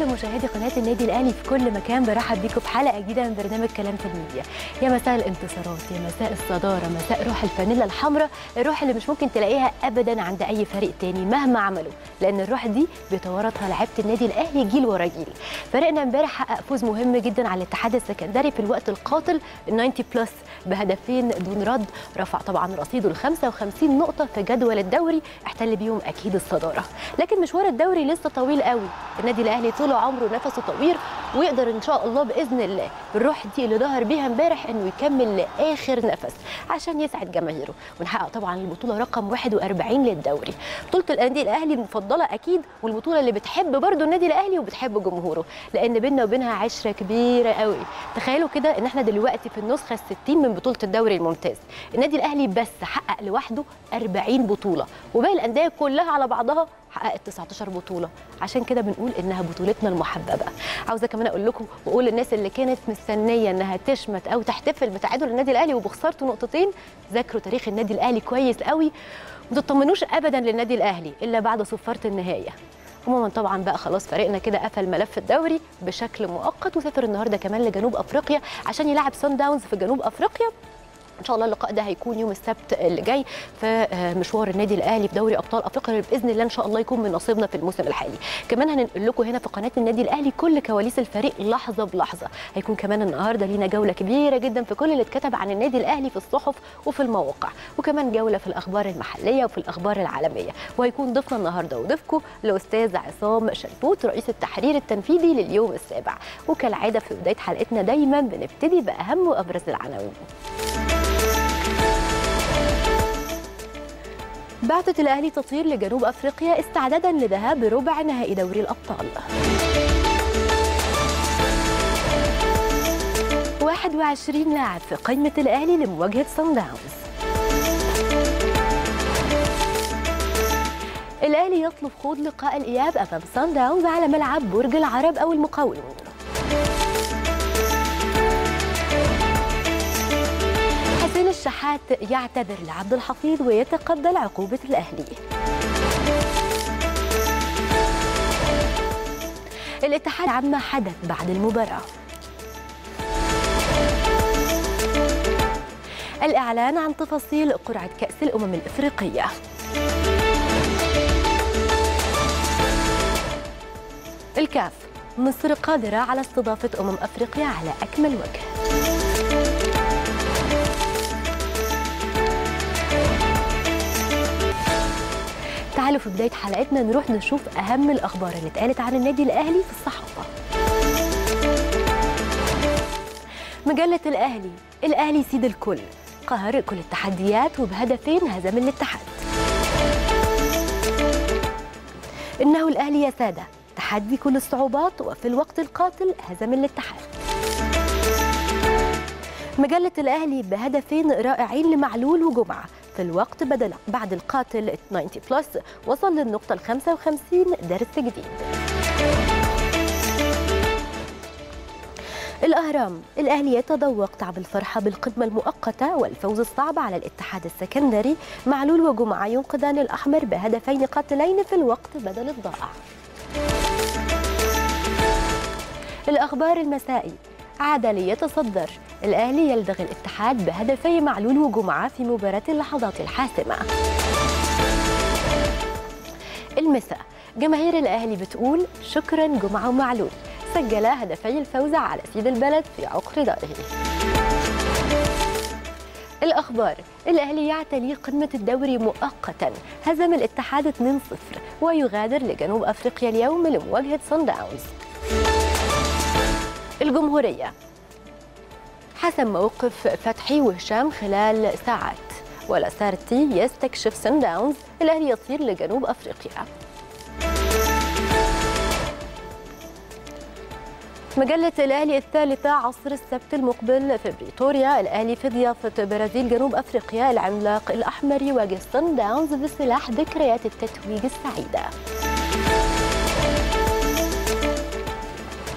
كل مشاهدي قناه النادي الاهلي في كل مكان برحب بيكم في حلقه جديده من برنامج كلام في الميديا يا مساء الانتصارات يا مساء الصداره مساء روح الفانيلا الحمراء الروح اللي مش ممكن تلاقيها ابدا عند اي فريق تاني مهما عملوا لان الروح دي بيتوارثها لعيبه النادي الاهلي جيل ورا جيل فريقنا امبارح حقق فوز مهم جدا على الاتحاد السكندري في الوقت القاتل ال 90 بلس بهدفين دون رد رفع طبعا رصيده ل 55 نقطه في جدول الدوري احتل بيهم اكيد الصداره لكن مشوار الدوري لسه طويل قوي النادي الاهلي طول عمره نفسه طويل ويقدر ان شاء الله باذن الله بالروح دي اللي ظهر بيها امبارح انه يكمل لاخر نفس عشان يسعد جماهيره ونحقق طبعا البطوله رقم 41 للدوري بطوله النادي الاهلي المفضله اكيد والبطوله اللي بتحب برضو النادي الاهلي وبتحب جمهوره لان بيننا وبينها عشره كبيره قوي تخيلوا كده ان احنا دلوقتي في النسخه ال60 من بطوله الدوري الممتاز النادي الاهلي بس حقق لوحده 40 بطوله وباقي الانديه كلها على بعضها حققت 19 بطوله عشان كده بنقول انها بطولتنا المحببه عاوزه كمان اقول لكم واقول للناس اللي كانت مستنيه انها تشمت او تحتفل بتعادل النادي الاهلي وبخسارته نقطتين ذاكروا تاريخ النادي الاهلي كويس قوي ما تطمنوش ابدا للنادي الاهلي الا بعد صفاره النهايه عموما طبعا بقى خلاص فريقنا كده قفل ملف الدوري بشكل مؤقت وسافر النهارده كمان لجنوب افريقيا عشان يلعب سان داونز في جنوب افريقيا ان شاء الله اللقاء ده هيكون يوم السبت اللي جاي في مشوار النادي الاهلي في دوري ابطال افريقيا اللي باذن الله ان شاء الله يكون من نصيبنا في الموسم الحالي كمان هننقل لكم هنا في قناه النادي الاهلي كل كواليس الفريق لحظه بلحظه هيكون كمان النهارده لينا جوله كبيره جدا في كل اللي اتكتب عن النادي الاهلي في الصحف وفي المواقع وكمان جوله في الاخبار المحليه وفي الاخبار العالميه وهيكون ضيفنا النهارده وضيفكم الاستاذ عصام شلبوت رئيس التحرير التنفيذي لليوم السابع وكالعاده في بدايه حلقتنا دايما بنبتدي باهم وابرز العناوين بعثة الأهلي تطير لجنوب أفريقيا استعدادا لذهاب ربع نهائي دوري الأبطال 21 لاعب في قائمة الأهلي لمواجهة صن داونز الأهلي يطلب خوض لقاء الإياب أمام صن داونز على ملعب برج العرب أو المقاولون حسين الشحات يعتذر لعبد الحفيظ ويتقبل عقوبة الأهلي الاتحاد عما حدث بعد المباراة الإعلان عن تفاصيل قرعة كأس الأمم الإفريقية الكاف مصر قادرة على استضافة أمم أفريقيا على أكمل وجه تعالوا في بداية حلقتنا نروح نشوف أهم الأخبار اللي اتقالت عن النادي الأهلي في الصحافة مجلة الأهلي الأهلي سيد الكل قهر كل التحديات وبهدفين هزم الاتحاد إنه الأهلي يا سادة تحدي كل الصعوبات وفي الوقت القاتل هزم الاتحاد مجلة الأهلي بهدفين رائعين لمعلول وجمعة في الوقت بدل بعد القاتل 90 بلس وصل للنقطة ال 55 درس جديد الأهرام الأهلي يتذوق تعب الفرحة بالقمة المؤقتة والفوز الصعب على الاتحاد السكندري معلول وجمعة ينقذان الأحمر بهدفين قاتلين في الوقت بدل الضائع الأخبار المسائي عاد ليتصدر الأهلي يلدغ الاتحاد بهدفي معلول وجمعة في مباراة اللحظات الحاسمة المساء جماهير الأهلي بتقول شكرا جمعة ومعلول سجلا هدفي الفوز على سيد البلد في عقر داره الأخبار الأهلي يعتلي قمة الدوري مؤقتا هزم الاتحاد 2-0 ويغادر لجنوب أفريقيا اليوم لمواجهة صن داونز الجمهورية حسم موقف فتحي وهشام خلال ساعات ولاسارتي يستكشف سان داونز الأهلي يطير لجنوب أفريقيا مجلة الأهلي الثالثة عصر السبت المقبل في بريتوريا الأهلي في ضيافة برازيل جنوب أفريقيا العملاق الأحمر يواجه سان داونز بسلاح ذكريات التتويج السعيدة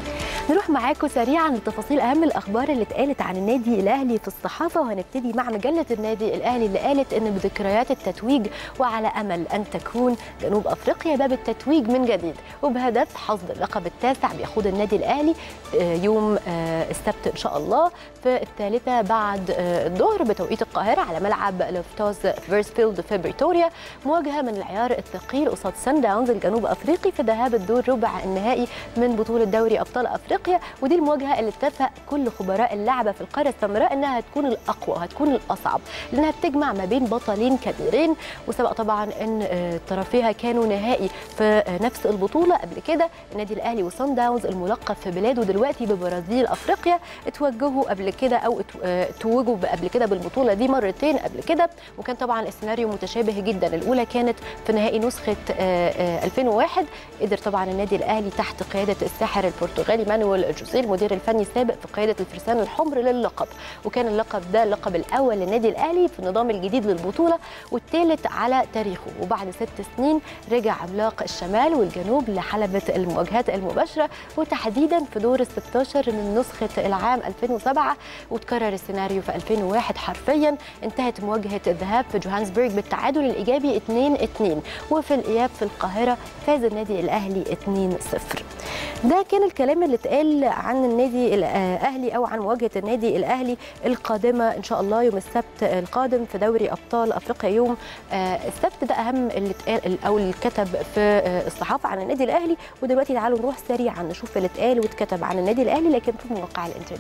نروح معاكم سريعا لتفاصيل اهم الاخبار اللي اتقالت عن النادي الاهلي في الصحافه وهنبتدي مع مجله النادي الاهلي اللي قالت ان بذكريات التتويج وعلى امل ان تكون جنوب افريقيا باب التتويج من جديد وبهدف حصد اللقب التاسع بيخوض النادي الاهلي يوم السبت ان شاء الله في الثالثه بعد الظهر بتوقيت القاهره على ملعب لوفتوز فيرسفيلد في بريتوريا مواجهه من العيار الثقيل قصاد سان داونز الجنوب افريقي في ذهاب الدور ربع النهائي من بطوله دوري ابطال افريقيا ودي المواجهه اللي اتفق كل خبراء اللعبه في القاره السمراء انها هتكون الاقوى وهتكون الاصعب لانها بتجمع ما بين بطلين كبيرين وسبق طبعا ان طرفيها كانوا نهائي في نفس البطوله قبل كده النادي الاهلي وصن داونز الملقب في بلاده دلوقتي ببرازيل افريقيا اتوجهوا قبل كده او توجوا قبل كده بالبطوله دي مرتين قبل كده وكان طبعا السيناريو متشابه جدا الاولى كانت في نهائي نسخه 2001 قدر طبعا النادي الاهلي تحت قياده الساحر البرتغالي مانويل جوزيه المدير الفني السابق في قياده الفرسان الحمر للقب وكان اللقب ده اللقب الاول للنادي الاهلي في النظام الجديد للبطوله والثالث على تاريخه وبعد ست سنين رجع عملاق الشمال والجنوب لحلبه المواجهات المباشره وتحديدا في دور ال 16 من نسخه العام 2007 وتكرر السيناريو في 2001 حرفيا انتهت مواجهه الذهاب في جوهانسبرج بالتعادل الايجابي 2-2 وفي الاياب في القاهره فاز النادي الاهلي 2-0 ده كان الكلام اللي اتقال عن النادي الاهلي او عن مواجهه النادي الاهلي القادمه ان شاء الله يوم السبت القادم في دوري ابطال افريقيا يوم السبت ده اهم اللي اتقال او اللي اتكتب في الصحافه عن النادي الاهلي ودلوقتي تعالوا نروح سريعا نشوف اللي اتقال واتكتب عن النادي الاهلي لكن في مواقع الانترنت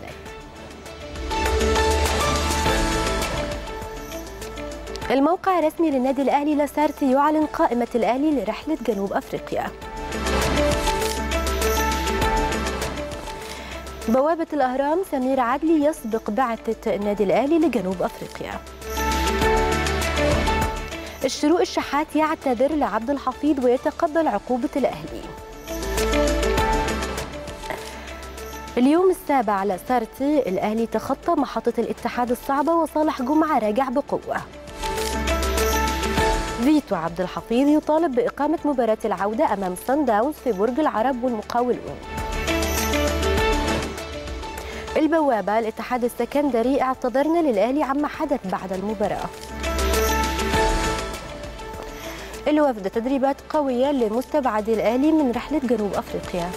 الموقع الرسمي للنادي الاهلي لاسارتي يعلن قائمه الاهلي لرحله جنوب افريقيا بوابة الأهرام سمير عدلي يسبق بعثة النادي الأهلي لجنوب أفريقيا الشروق الشحات يعتذر لعبد الحفيظ ويتقبل عقوبة الأهلي اليوم السابع على سارتي الأهلي تخطى محطة الاتحاد الصعبة وصالح جمعة راجع بقوة فيتو عبد الحفيظ يطالب بإقامة مباراة العودة أمام سان داونز في برج العرب والمقاولون البوابة الاتحاد السكندري اعتذرنا للأهلي عما حدث بعد المباراة الوفد تدريبات قوية لمستبعد الأهلي من رحلة جنوب أفريقيا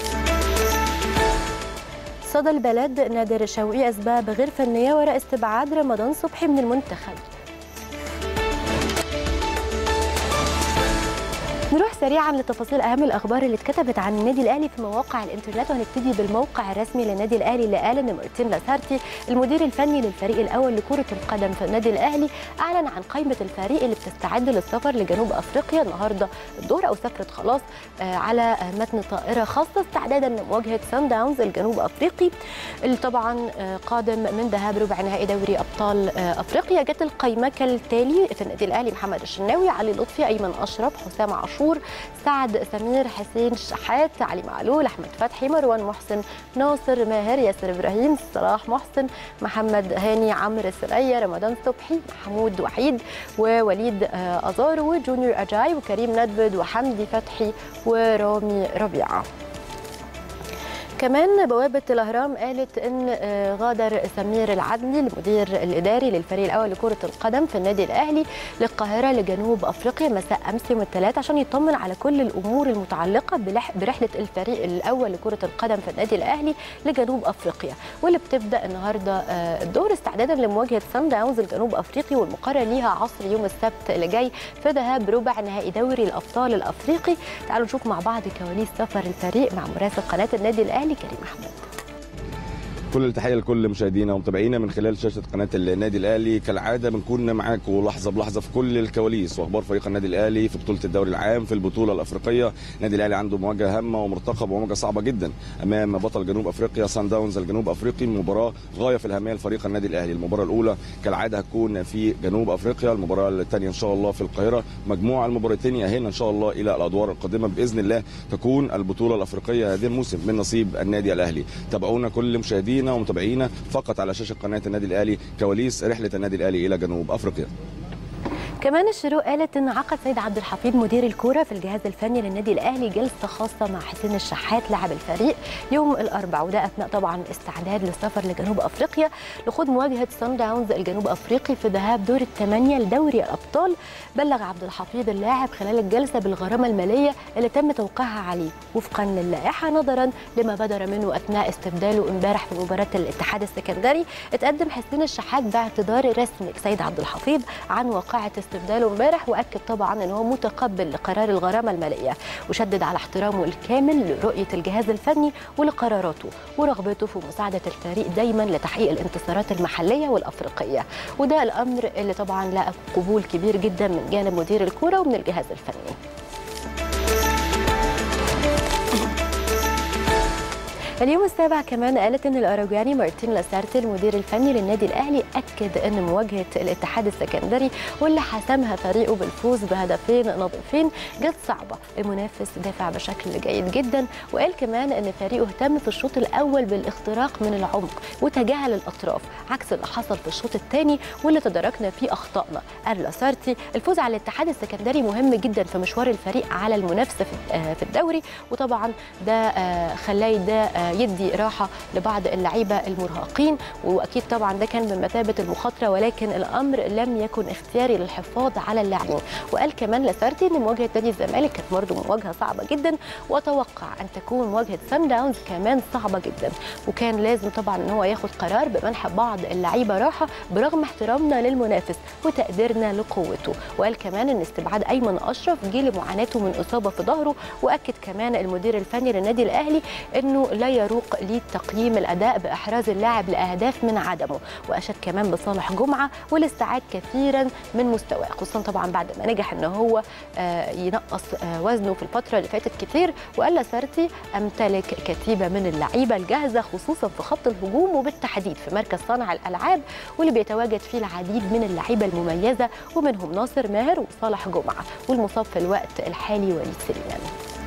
صدى البلد نادر شوقي أسباب غير فنية وراء استبعاد رمضان صبحي من المنتخب نروح سريعا لتفاصيل اهم الاخبار اللي اتكتبت عن النادي الاهلي في مواقع الانترنت وهنبتدي بالموقع الرسمي للنادي الاهلي اللي قال ان مارتين لاسارتي المدير الفني للفريق الاول لكره القدم في النادي الاهلي اعلن عن قائمه الفريق اللي بتستعد للسفر لجنوب افريقيا النهارده الظهر او سافرت خلاص على متن طائره خاصه استعدادا لمواجهه سان داونز الجنوب افريقي اللي طبعا قادم من ذهاب ربع نهائي دوري ابطال افريقيا جت القائمه كالتالي في النادي الاهلي محمد الشناوي علي لطفي ايمن اشرف حسام عاشور عاشور سعد سمير حسين شحات علي معلول احمد فتحي مروان محسن ناصر ماهر ياسر ابراهيم صلاح محسن محمد هاني عمرو سرية رمضان صبحي محمود وحيد ووليد ازارو وجونيور اجاي وكريم ندبد وحمدي فتحي ورامي ربيعه كمان بوابة الأهرام قالت أن غادر سمير العدلي المدير الإداري للفريق الأول لكرة القدم في النادي الأهلي للقاهرة لجنوب أفريقيا مساء أمس يوم الثلاث عشان يطمن على كل الأمور المتعلقة برحلة الفريق الأول لكرة القدم في النادي الأهلي لجنوب أفريقيا واللي بتبدأ النهاردة الدور استعدادا لمواجهة سان داونز الجنوب أفريقي والمقرر ليها عصر يوم السبت اللي جاي في ذهاب ربع نهائي دوري الأبطال الأفريقي تعالوا نشوف مع بعض كواليس سفر الفريق مع مراسل قناة النادي الأهلي كريم محمود كل التحيه لكل مشاهدينا ومتابعينا من خلال شاشه قناه النادي الاهلي كالعاده بنكون معاكم لحظه بلحظه في كل الكواليس واخبار فريق النادي الاهلي في بطوله الدوري العام في البطوله الافريقيه النادي الاهلي عنده مواجهه هامه ومرتقبه ومواجهه صعبه جدا امام بطل جنوب افريقيا سان داونز الجنوب افريقي مباراه غايه في الاهميه لفريق النادي الاهلي المباراه الاولى كالعاده هتكون في جنوب افريقيا المباراه الثانيه ان شاء الله في القاهره مجموعه المباراتين يأهلنا ان شاء الله الى الادوار القادمه باذن الله تكون البطوله الافريقيه هذا الموسم من نصيب النادي الاهلي تابعونا كل مشاهدينا ومتابعينا فقط على شاشه قناه النادي الاهلي كواليس رحله النادي الاهلي الى جنوب افريقيا كمان الشروق قالت ان عقد سيد عبد الحفيظ مدير الكوره في الجهاز الفني للنادي الاهلي جلسه خاصه مع حسين الشحات لاعب الفريق يوم الاربعاء وده اثناء طبعا الاستعداد للسفر لجنوب افريقيا لخوض مواجهه سان داونز الجنوب افريقي في ذهاب دور الثمانيه لدوري الابطال بلغ عبد الحفيظ اللاعب خلال الجلسه بالغرامه الماليه اللي تم توقيعها عليه وفقا للائحه نظرا لما بدر منه اثناء استبداله امبارح في مباراه الاتحاد السكندري اتقدم حسين الشحات باعتذار رسمي لسيد عبد الحفيظ عن واقعه استبداله امبارح واكد طبعا ان هو متقبل لقرار الغرامه الماليه وشدد على احترامه الكامل لرؤيه الجهاز الفني ولقراراته ورغبته في مساعده الفريق دايما لتحقيق الانتصارات المحليه والافريقيه وده الامر اللي طبعا لقى قبول كبير جدا من جانب مدير الكوره ومن الجهاز الفني اليوم السابع كمان قالت ان الاراجواني مارتين لاسارتي المدير الفني للنادي الاهلي اكد ان مواجهه الاتحاد السكندري واللي حسمها فريقه بالفوز بهدفين نظيفين جت صعبه المنافس دافع بشكل جيد جدا وقال كمان ان فريقه اهتم في الشوط الاول بالاختراق من العمق وتجاهل الاطراف عكس اللي حصل في الشوط الثاني واللي تداركنا فيه اخطائنا قال لاسارتي الفوز على الاتحاد السكندري مهم جدا في مشوار الفريق على المنافسه في الدوري وطبعا ده خلاه ده يدي راحه لبعض اللعيبه المرهقين واكيد طبعا ده كان بمثابه المخاطره ولكن الامر لم يكن اختياري للحفاظ على اللاعبين وقال كمان لاسارتي ان مواجهه نادي الزمالك كانت برضه مواجهه صعبه جدا واتوقع ان تكون مواجهه سان داونز كمان صعبه جدا وكان لازم طبعا ان هو ياخد قرار بمنح بعض اللعيبه راحه برغم احترامنا للمنافس وتقديرنا لقوته وقال كمان ان استبعاد ايمن اشرف جه لمعاناته من اصابه في ظهره واكد كمان المدير الفني للنادي الاهلي انه لا يروق ليه تقييم الاداء باحراز اللاعب لاهداف من عدمه واشاد كمان بصالح جمعه والاستعاد كثيرا من مستواه خصوصا طبعا بعد ما نجح ان هو ينقص وزنه في الفتره اللي فاتت كتير وقال لاسارتي امتلك كتيبه من اللعيبه الجاهزه خصوصا في خط الهجوم وبالتحديد في مركز صانع الالعاب واللي بيتواجد فيه العديد من اللعيبه المميزه ومنهم ناصر ماهر وصالح جمعه والمصاب في الوقت الحالي وليد سليمان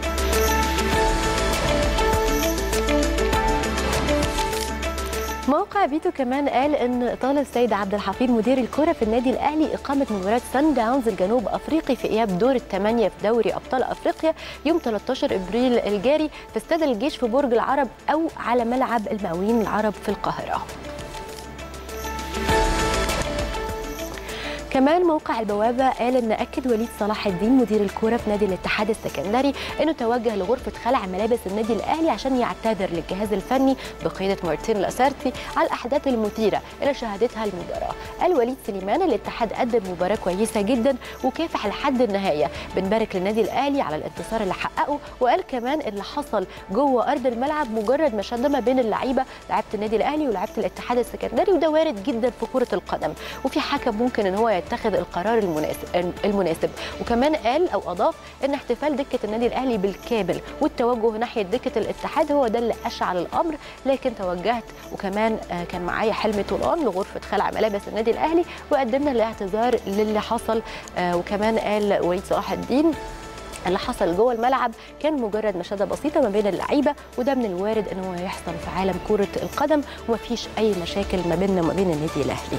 موقع فيتو كمان قال ان طالب سيد عبد الحفيظ مدير الكره في النادي الاهلي اقامه مباراه سان داونز الجنوب افريقي في اياب دور الثمانيه في دوري ابطال افريقيا يوم 13 ابريل الجاري في استاد الجيش في برج العرب او على ملعب المقاولين العرب في القاهره. كمان موقع البوابه قال ان اكد وليد صلاح الدين مدير الكوره في نادي الاتحاد السكندري انه توجه لغرفه خلع ملابس النادي الاهلي عشان يعتذر للجهاز الفني بقياده مارتين لاسارتي على الاحداث المثيره اللي شهدتها المباراه قال وليد سليمان الاتحاد قدم مباراه كويسه جدا وكافح لحد النهايه بنبارك للنادي الاهلي على الانتصار اللي حققه وقال كمان اللي حصل جوه ارض الملعب مجرد مشاده ما بين اللعيبه لعيبه النادي الاهلي ولعيبه الاتحاد السكندري وده وارد جدا في كره القدم وفي حكم ممكن ان هو يتخذ القرار المناسب المناسب وكمان قال او اضاف ان احتفال دكه النادي الاهلي بالكامل والتوجه ناحيه دكه الاتحاد هو ده اللي اشعل الامر لكن توجهت وكمان كان معايا حلمي طولان لغرفه خلع ملابس النادي الاهلي وقدمنا الاعتذار للي حصل وكمان قال وليد صلاح الدين اللي حصل جوه الملعب كان مجرد مشاده بسيطه ما بين اللعيبه وده من الوارد ان هو يحصل في عالم كره القدم ومفيش اي مشاكل ما بيننا وما بين النادي الاهلي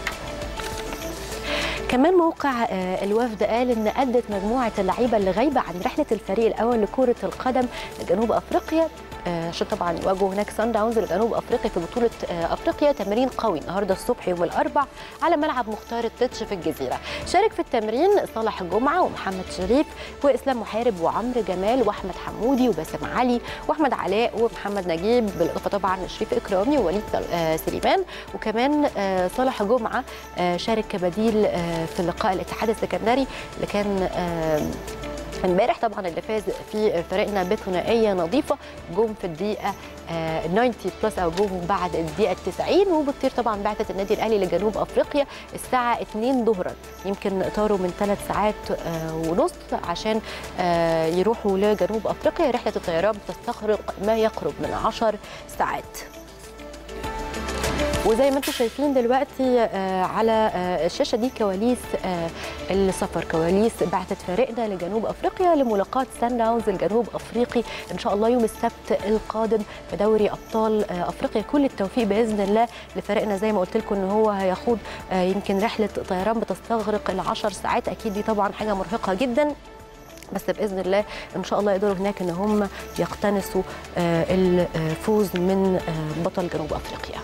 كمان موقع الوفد قال ان ادت مجموعه اللعيبه اللي غايبه عن رحله الفريق الاول لكره القدم لجنوب افريقيا عشان طبعا يواجهوا هناك سان داونز لجنوب افريقيا في بطوله افريقيا تمرين قوي النهارده الصبح يوم الاربع على ملعب مختار التتش في الجزيره شارك في التمرين صالح جمعه ومحمد شريف واسلام محارب وعمرو جمال واحمد حمودي وباسم علي واحمد علاء ومحمد نجيب بالاضافه طبعا لشريف اكرامي ووليد سليمان وكمان صالح جمعه شارك كبديل في لقاء الاتحاد السكندري اللي كان امبارح طبعا اللي فاز في فريقنا بثنائيه نظيفه جم في الدقيقه 90 بلس او جم بعد الدقيقه 90 وبتطير طبعا بعثه النادي الاهلي لجنوب افريقيا الساعه 2 ظهرا يمكن طاروا من ثلاث ساعات ونص عشان يروحوا لجنوب افريقيا رحله الطيران بتستغرق ما يقرب من 10 ساعات وزي ما انتم شايفين دلوقتي آه، على آه، الشاشه دي كواليس آه، السفر كواليس بعثه فريقنا لجنوب افريقيا لملاقاه سان داونز الجنوب افريقي ان شاء الله يوم السبت القادم في دوري ابطال آه، افريقيا كل التوفيق باذن الله لفريقنا زي ما قلت لكم ان هو هيخوض آه، يمكن رحله طيران بتستغرق العشر ساعات اكيد دي طبعا حاجه مرهقه جدا بس باذن الله ان شاء الله يقدروا هناك ان هم يقتنصوا آه، الفوز من آه، بطل جنوب افريقيا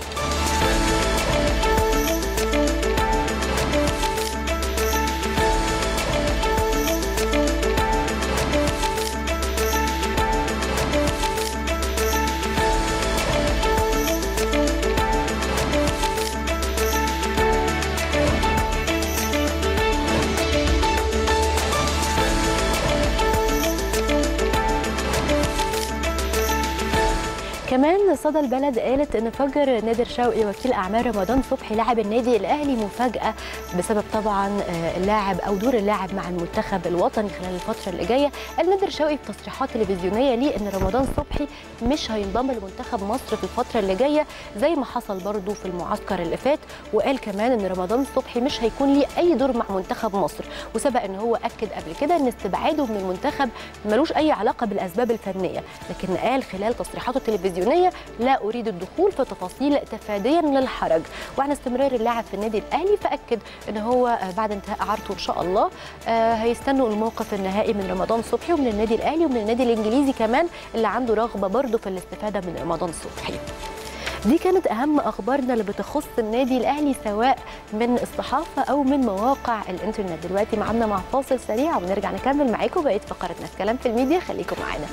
كمان صدى البلد قالت ان فجر نادر شوقي وكيل اعمال رمضان صبحي لاعب النادي الاهلي مفاجاه بسبب طبعا آه، اللاعب او دور اللاعب مع المنتخب الوطني خلال الفتره اللي جايه قال نادر شوقي في تصريحات تلفزيونيه ليه ان رمضان صبحي مش هينضم لمنتخب مصر في الفتره اللي جايه زي ما حصل برضو في المعسكر اللي فات وقال كمان ان رمضان صبحي مش هيكون ليه اي دور مع منتخب مصر وسبق ان هو اكد قبل كده ان استبعاده من المنتخب ملوش اي علاقه بالاسباب الفنيه لكن قال خلال تصريحاته التلفزيونيه لا اريد الدخول في تفاصيل تفاديا للحرج وعن استمرار اللاعب في النادي الاهلي فاكد ان هو آه، بعد انتهاء اعارته ان شاء الله آه، هيستنوا الموقف النهائي من رمضان صبحي ومن النادي الاهلي ومن النادي الانجليزي كمان اللي عنده رغبه برضه في الاستفاده من رمضان صبحي دي كانت اهم اخبارنا اللي بتخص النادي الاهلي سواء من الصحافه او من مواقع الانترنت دلوقتي معانا مع فاصل سريع ونرجع نكمل معاكم بقيه فقرتنا في كلام في الميديا خليكم معانا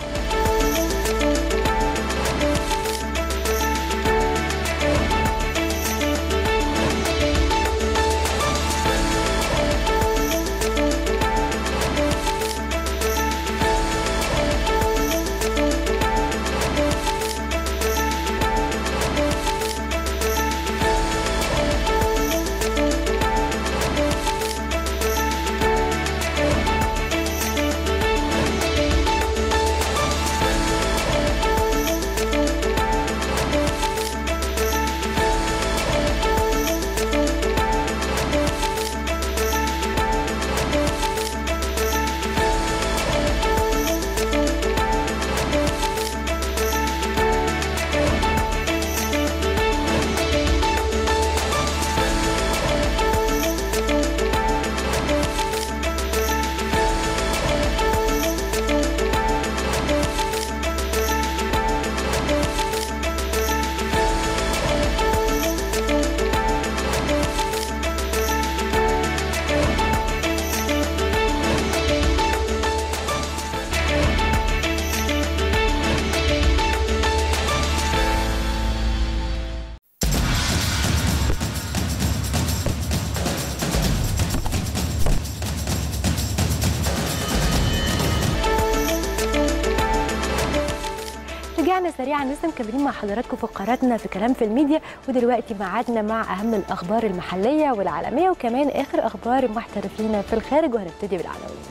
رجعنا سريعا لسه مكملين مع حضراتكم فقراتنا في كلام في الميديا ودلوقتي ميعادنا مع اهم الاخبار المحليه والعالميه وكمان اخر اخبار المحترفين في الخارج وهنبتدي بالعناوين.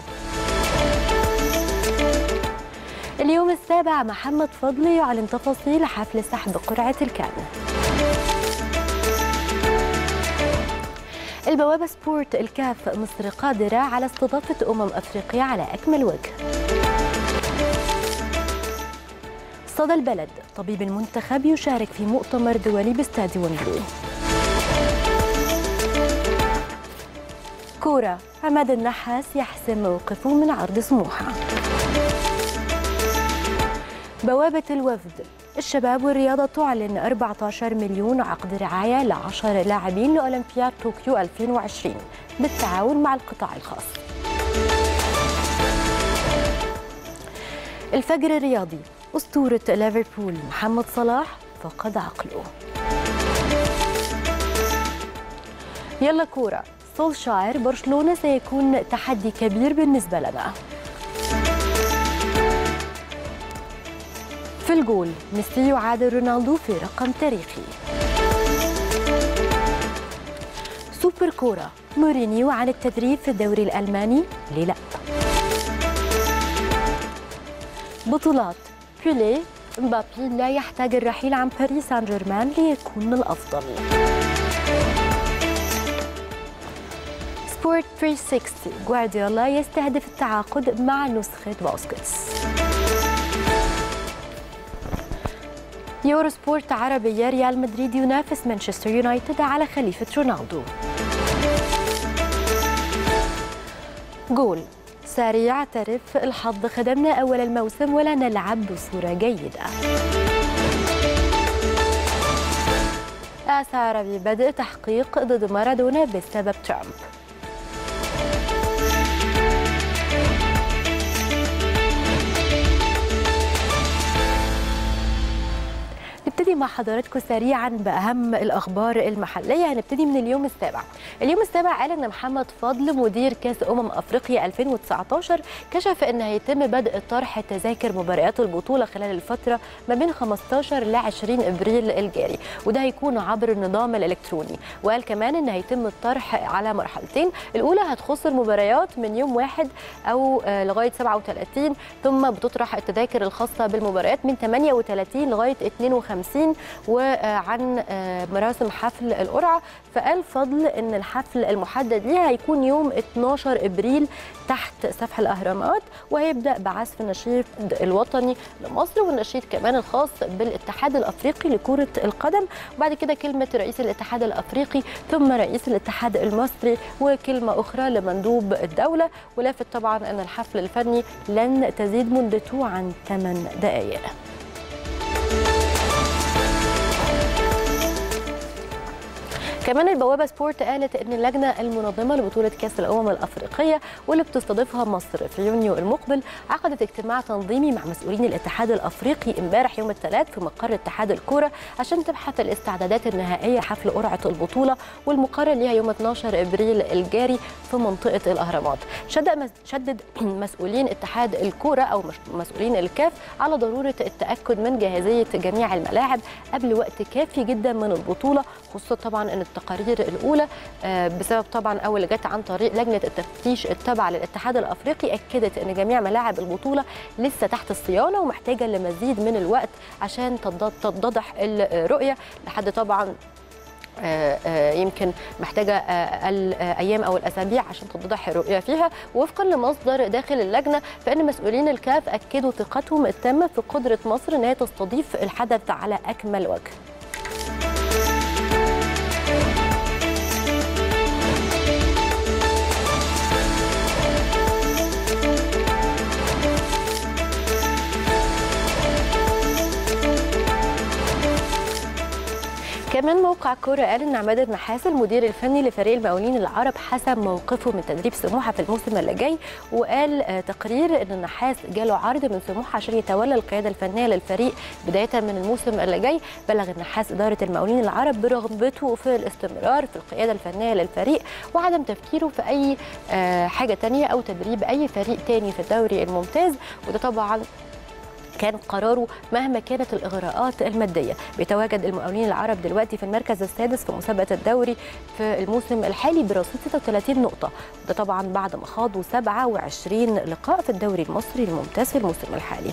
اليوم السابع محمد فضلي يعلن تفاصيل حفل سحب قرعه الكان. البوابه سبورت الكاف مصر قادره على استضافه امم افريقيا على اكمل وجه. صدى البلد طبيب المنتخب يشارك في مؤتمر دولي باستاد ويمبلي كورة عماد النحاس يحسم موقفه من عرض سموحة بوابة الوفد الشباب والرياضة تعلن 14 مليون عقد رعاية ل 10 لاعبين لأولمبياد طوكيو 2020 بالتعاون مع القطاع الخاص الفجر الرياضي أسطورة ليفربول محمد صلاح فقد عقله يلا كورة سولشاير برشلونة سيكون تحدي كبير بالنسبة لنا في الجول ميسي يعادل رونالدو في رقم تاريخي سوبر كورة مورينيو عن التدريب في الدوري الألماني ليه لا بطولات بيليه مبابي لا يحتاج الرحيل عن باريس سان جيرمان ليكون الأفضل سبورت 360 جوارديولا يستهدف التعاقد مع نسخة باسكتس يورو سبورت عربية ريال مدريد ينافس مانشستر يونايتد على خليفة رونالدو جول ساري يعترف الحظ خدمنا أول الموسم ولا نلعب بصورة جيدة آس عربي بدء تحقيق ضد مارادونا بسبب ترامب نبتدي مع حضراتكم سريعا باهم الاخبار المحليه هنبتدي من اليوم السابع اليوم السابع قال ان محمد فضل مدير كاس امم افريقيا 2019 كشف ان هيتم بدء طرح تذاكر مباريات البطوله خلال الفتره ما بين 15 ل 20 ابريل الجاري وده هيكون عبر النظام الالكتروني وقال كمان ان هيتم الطرح على مرحلتين الاولى هتخص المباريات من يوم واحد او لغايه 37 ثم بتطرح التذاكر الخاصه بالمباريات من 38 لغايه 52 50 وعن مراسم حفل القرعه فقال فضل ان الحفل المحدد ليها هيكون يوم 12 ابريل تحت سفح الاهرامات وهيبدا بعزف النشيد الوطني لمصر والنشيد كمان الخاص بالاتحاد الافريقي لكره القدم وبعد كده كلمه رئيس الاتحاد الافريقي ثم رئيس الاتحاد المصري وكلمه اخرى لمندوب الدوله ولافت طبعا ان الحفل الفني لن تزيد مدته عن 8 دقائق كمان البوابه سبورت قالت ان اللجنه المنظمه لبطوله كاس الامم الافريقيه واللي بتستضيفها مصر في يونيو المقبل عقدت اجتماع تنظيمي مع مسؤولين الاتحاد الافريقي امبارح يوم الثلاث في مقر اتحاد الكوره عشان تبحث الاستعدادات النهائيه حفل قرعه البطوله والمقرر ليها يوم 12 ابريل الجاري في منطقه الاهرامات شدد شدد مسؤولين اتحاد الكوره او مسؤولين الكاف على ضروره التاكد من جاهزيه جميع الملاعب قبل وقت كافي جدا من البطوله خصوصا طبعا ان التقارير الاولى بسبب طبعا اول اللي جت عن طريق لجنه التفتيش التابعه للاتحاد الافريقي اكدت ان جميع ملاعب البطوله لسه تحت الصيانه ومحتاجه لمزيد من الوقت عشان تتضح الرؤيه لحد طبعا يمكن محتاجه الايام او الاسابيع عشان تتضح الرؤيه فيها وفقا لمصدر داخل اللجنه فان مسؤولين الكاف اكدوا ثقتهم التامه في قدره مصر ان هي تستضيف الحدث على اكمل وجه كمان موقع كورة قال ان عماد النحاس المدير الفني لفريق المقاولين العرب حسب موقفه من تدريب سموحه في الموسم اللي جاي وقال تقرير ان النحاس جاله عرض من سموحه عشان يتولى القياده الفنيه للفريق بدايه من الموسم اللي جاي بلغ النحاس اداره المقاولين العرب برغبته في الاستمرار في القياده الفنيه للفريق وعدم تفكيره في اي حاجه تانية او تدريب اي فريق تاني في الدوري الممتاز وده طبعا كان قراره مهما كانت الاغراءات الماديه بيتواجد المقاولين العرب دلوقتي في المركز السادس في مسابقه الدوري في الموسم الحالي برصيد 36 نقطه ده طبعا بعد ما خاضوا 27 لقاء في الدوري المصري الممتاز في الموسم الحالي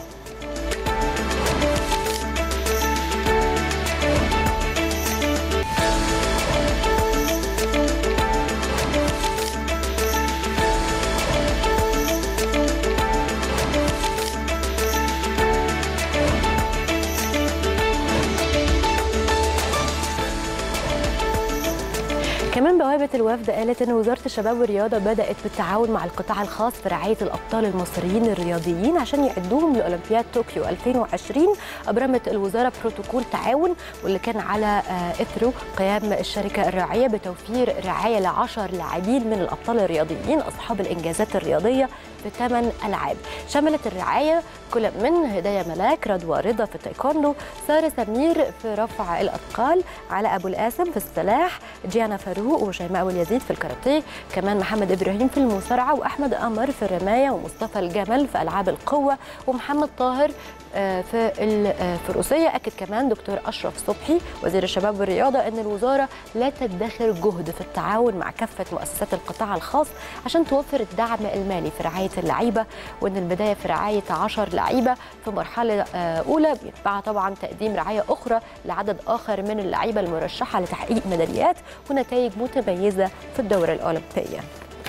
كمان بوابة الوفد قالت أن وزارة الشباب والرياضة بدأت بالتعاون مع القطاع الخاص في رعاية الأبطال المصريين الرياضيين عشان يعدوهم لأولمبياد طوكيو 2020 أبرمت الوزارة بروتوكول تعاون واللي كان على إثره قيام الشركة الراعية بتوفير رعاية لعشر لاعبين من الأبطال الرياضيين أصحاب الإنجازات الرياضية في ثمان ألعاب شملت الرعاية كل من هدايا ملاك رضوى رضا في التايكوندو سارة سمير في رفع الأثقال على أبو القاسم في السلاح جيانا فاروق وشيماء واليزيد في الكاراتيه كمان محمد إبراهيم في المصارعة وأحمد قمر في الرماية ومصطفى الجمل في ألعاب القوة ومحمد طاهر في الفروسيه اكد كمان دكتور اشرف صبحي وزير الشباب والرياضه ان الوزاره لا تدخر جهد في التعاون مع كافه مؤسسات القطاع الخاص عشان توفر الدعم المالي في رعايه اللعيبه وان البدايه في رعايه 10 لعيبه في مرحله اولى بيتبعها طبعا تقديم رعايه اخرى لعدد اخر من اللعيبه المرشحه لتحقيق ميداليات ونتائج متميزه في الدوره الاولمبيه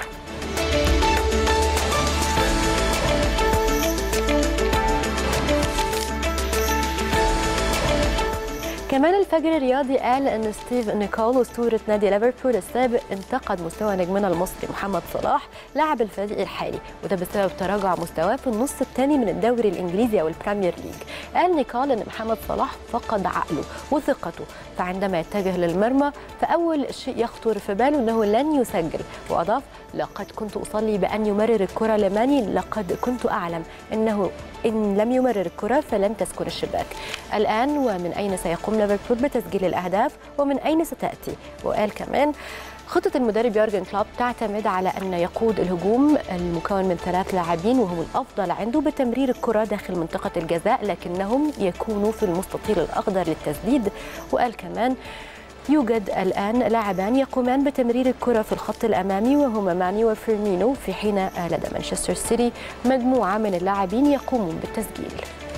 كمان الفجر الرياضي قال ان ستيف نيكول اسطوره نادي ليفربول السابق انتقد مستوى نجمنا المصري محمد صلاح لاعب الفريق الحالي وده بسبب تراجع مستواه في النص الثاني من الدوري الانجليزي او البريمير ليج قال نيكول ان محمد صلاح فقد عقله وثقته فعندما يتجه للمرمى فاول شيء يخطر في باله انه لن يسجل واضاف لقد كنت اصلي بان يمرر الكره لماني لقد كنت اعلم انه إن لم يمرر الكرة فلن تسكن الشباك الآن ومن أين سيقوم ليفربول بتسجيل الأهداف ومن أين ستأتي وقال كمان خطة المدرب يورجن كلوب تعتمد على أن يقود الهجوم المكون من ثلاث لاعبين وهم الأفضل عنده بتمرير الكرة داخل منطقة الجزاء لكنهم يكونوا في المستطيل الأخضر للتسديد وقال كمان يوجد الآن لاعبان يقومان بتمرير الكرة في الخط الأمامي وهما ماني وفيرمينو في حين لدى مانشستر سيتي مجموعة من اللاعبين يقومون بالتسجيل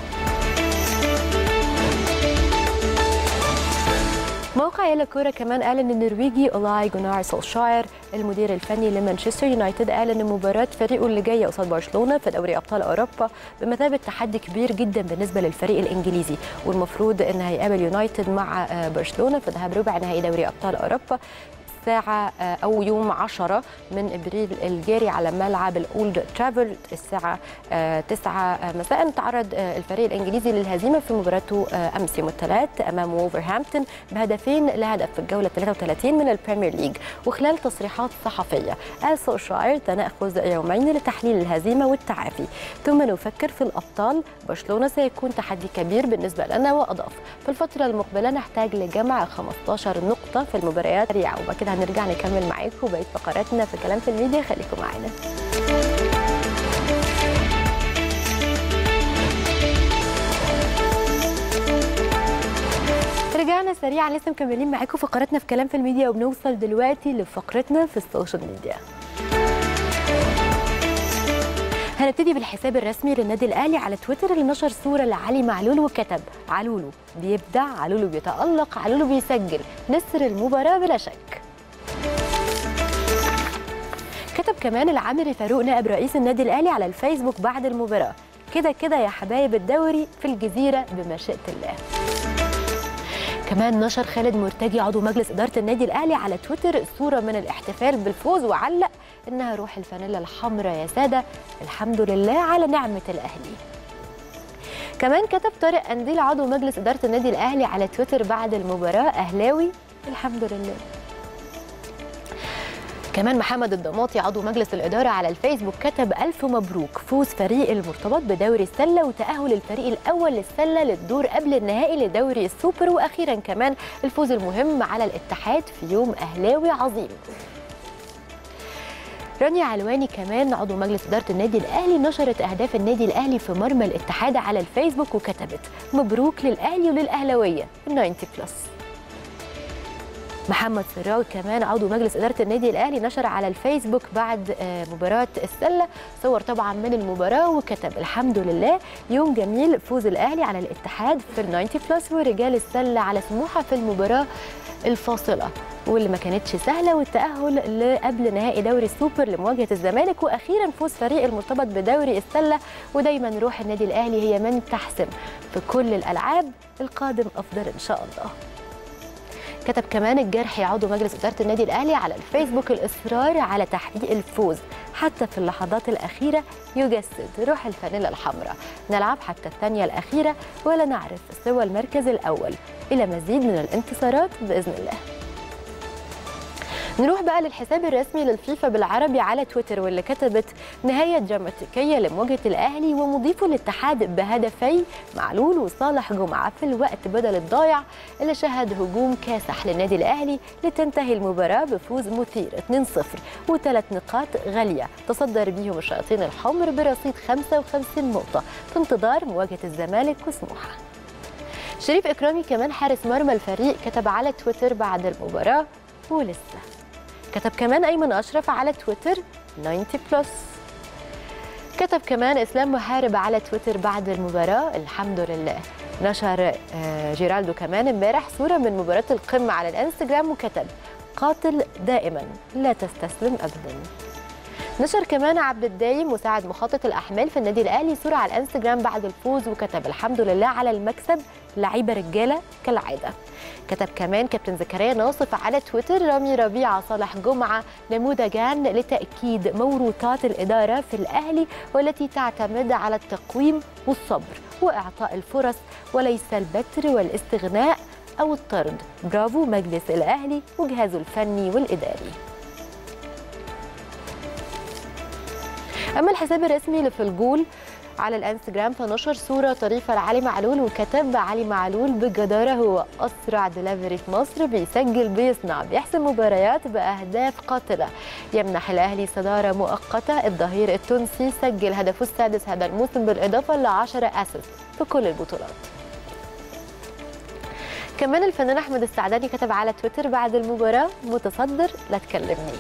موقع يلا كورة كمان قال ان النرويجي اولاي جونار سولشاير المدير الفني لمانشستر يونايتد قال ان مباراة فريقه اللي جايه قصاد برشلونة في دوري ابطال اوروبا بمثابة تحدي كبير جدا بالنسبة للفريق الانجليزي والمفروض ان هيقابل يونايتد مع برشلونة في ذهاب ربع نهائي دوري ابطال اوروبا الساعة أو يوم 10 من إبريل الجاري على ملعب الأولد ترافل الساعة 9 مساء تعرض الفريق الإنجليزي للهزيمة في مباراته أمس يوم الثلاث أمام وولفرهامبتون بهدفين لهدف في الجولة 33 من البريمير ليج وخلال تصريحات صحفية قال سولشاير سنأخذ يومين لتحليل الهزيمة والتعافي ثم نفكر في الأبطال برشلونة سيكون تحدي كبير بالنسبة لنا وأضاف في الفترة المقبلة نحتاج لجمع 15 نقطة في المباريات سريعة وبعد كده هنرجع نكمل معاكم بقيه فقراتنا في كلام في الميديا خليكم معانا رجعنا سريعا لسه مكملين معاكم فقراتنا في كلام في الميديا وبنوصل دلوقتي لفقرتنا في السوشيال ميديا هنبتدي بالحساب الرسمي للنادي الاهلي على تويتر اللي نشر صوره لعلي معلول وكتب علولو بيبدع علولو بيتالق علولو بيسجل نسر المباراه بلا شك كتب كمان العامري فاروق نائب رئيس النادي الاهلي على الفيسبوك بعد المباراه كده كده يا حبايب الدوري في الجزيره بمشيئه الله كمان نشر خالد مرتجي عضو مجلس اداره النادي الاهلي على تويتر صوره من الاحتفال بالفوز وعلق انها روح الفانيلا الحمراء يا ساده الحمد لله على نعمه الاهلي كمان كتب طارق قنديل عضو مجلس اداره النادي الاهلي على تويتر بعد المباراه اهلاوي الحمد لله كمان محمد الضماطي عضو مجلس الإدارة على الفيسبوك كتب ألف مبروك فوز فريق المرتبط بدوري السلة وتأهل الفريق الأول للسلة للدور قبل النهائي لدوري السوبر وأخيرا كمان الفوز المهم على الاتحاد في يوم أهلاوي عظيم رانيا علواني كمان عضو مجلس إدارة النادي الأهلي نشرت أهداف النادي الأهلي في مرمى الاتحاد على الفيسبوك وكتبت مبروك للأهلي وللأهلاوية 90 بلس محمد سراج كمان عضو مجلس اداره النادي الاهلي نشر على الفيسبوك بعد مباراه السله صور طبعا من المباراه وكتب الحمد لله يوم جميل فوز الاهلي على الاتحاد في ال 90 بلس ورجال السله على سموحه في المباراه الفاصله واللي ما كانتش سهله والتاهل لقبل نهائي دوري السوبر لمواجهه الزمالك واخيرا فوز فريق المرتبط بدوري السله ودايما روح النادي الاهلي هي من تحسم في كل الالعاب القادم افضل ان شاء الله كتب كمان الجرحي عضو مجلس إدارة النادي الأهلي على الفيسبوك الإصرار على تحقيق الفوز حتى في اللحظات الأخيرة يجسد روح الفانيلا الحمراء نلعب حتى الثانية الأخيرة ولا نعرف سوى المركز الأول إلى مزيد من الانتصارات بإذن الله نروح بقى للحساب الرسمي للفيفا بالعربي على تويتر واللي كتبت نهاية دراماتيكية لمواجهة الأهلي ومضيف الاتحاد بهدفي معلول وصالح جمعة في الوقت بدل الضايع اللي شهد هجوم كاسح للنادي الأهلي لتنتهي المباراة بفوز مثير 2-0 وثلاث نقاط غالية تصدر بيهم الشياطين الحمر برصيد 55 نقطة في انتظار مواجهة الزمالك وسموحة شريف إكرامي كمان حارس مرمى الفريق كتب على تويتر بعد المباراة ولسه كتب كمان أيمن أشرف على تويتر 90 بلس كتب كمان إسلام محارب على تويتر بعد المباراة الحمد لله نشر آه، جيرالدو كمان امبارح صورة من مباراة القمة على الانستجرام وكتب قاتل دائما لا تستسلم أبدا نشر كمان عبد الدايم مساعد مخطط الأحمال في النادي الأهلي صورة على الانستجرام بعد الفوز وكتب الحمد لله على المكسب لعيبة رجالة كالعادة كتب كمان كابتن زكريا ناصف على تويتر رامي ربيعة صالح جمعة نموذجان لتأكيد موروثات الإدارة في الأهلي والتي تعتمد على التقويم والصبر وإعطاء الفرص وليس البتر والاستغناء أو الطرد برافو مجلس الأهلي وجهازه الفني والإداري أما الحساب الرسمي لفي الجول على الانستجرام فنشر صوره طريفه لعلي معلول وكتب علي معلول بجداره هو اسرع دليفري في مصر بيسجل بيصنع بيحسم مباريات باهداف قاتله يمنح الاهلي صداره مؤقته الظهير التونسي سجل هدفه السادس هذا الموسم بالاضافه ل 10 اسيست في كل البطولات كمان الفنان احمد السعداني كتب على تويتر بعد المباراه متصدر لا تكلمني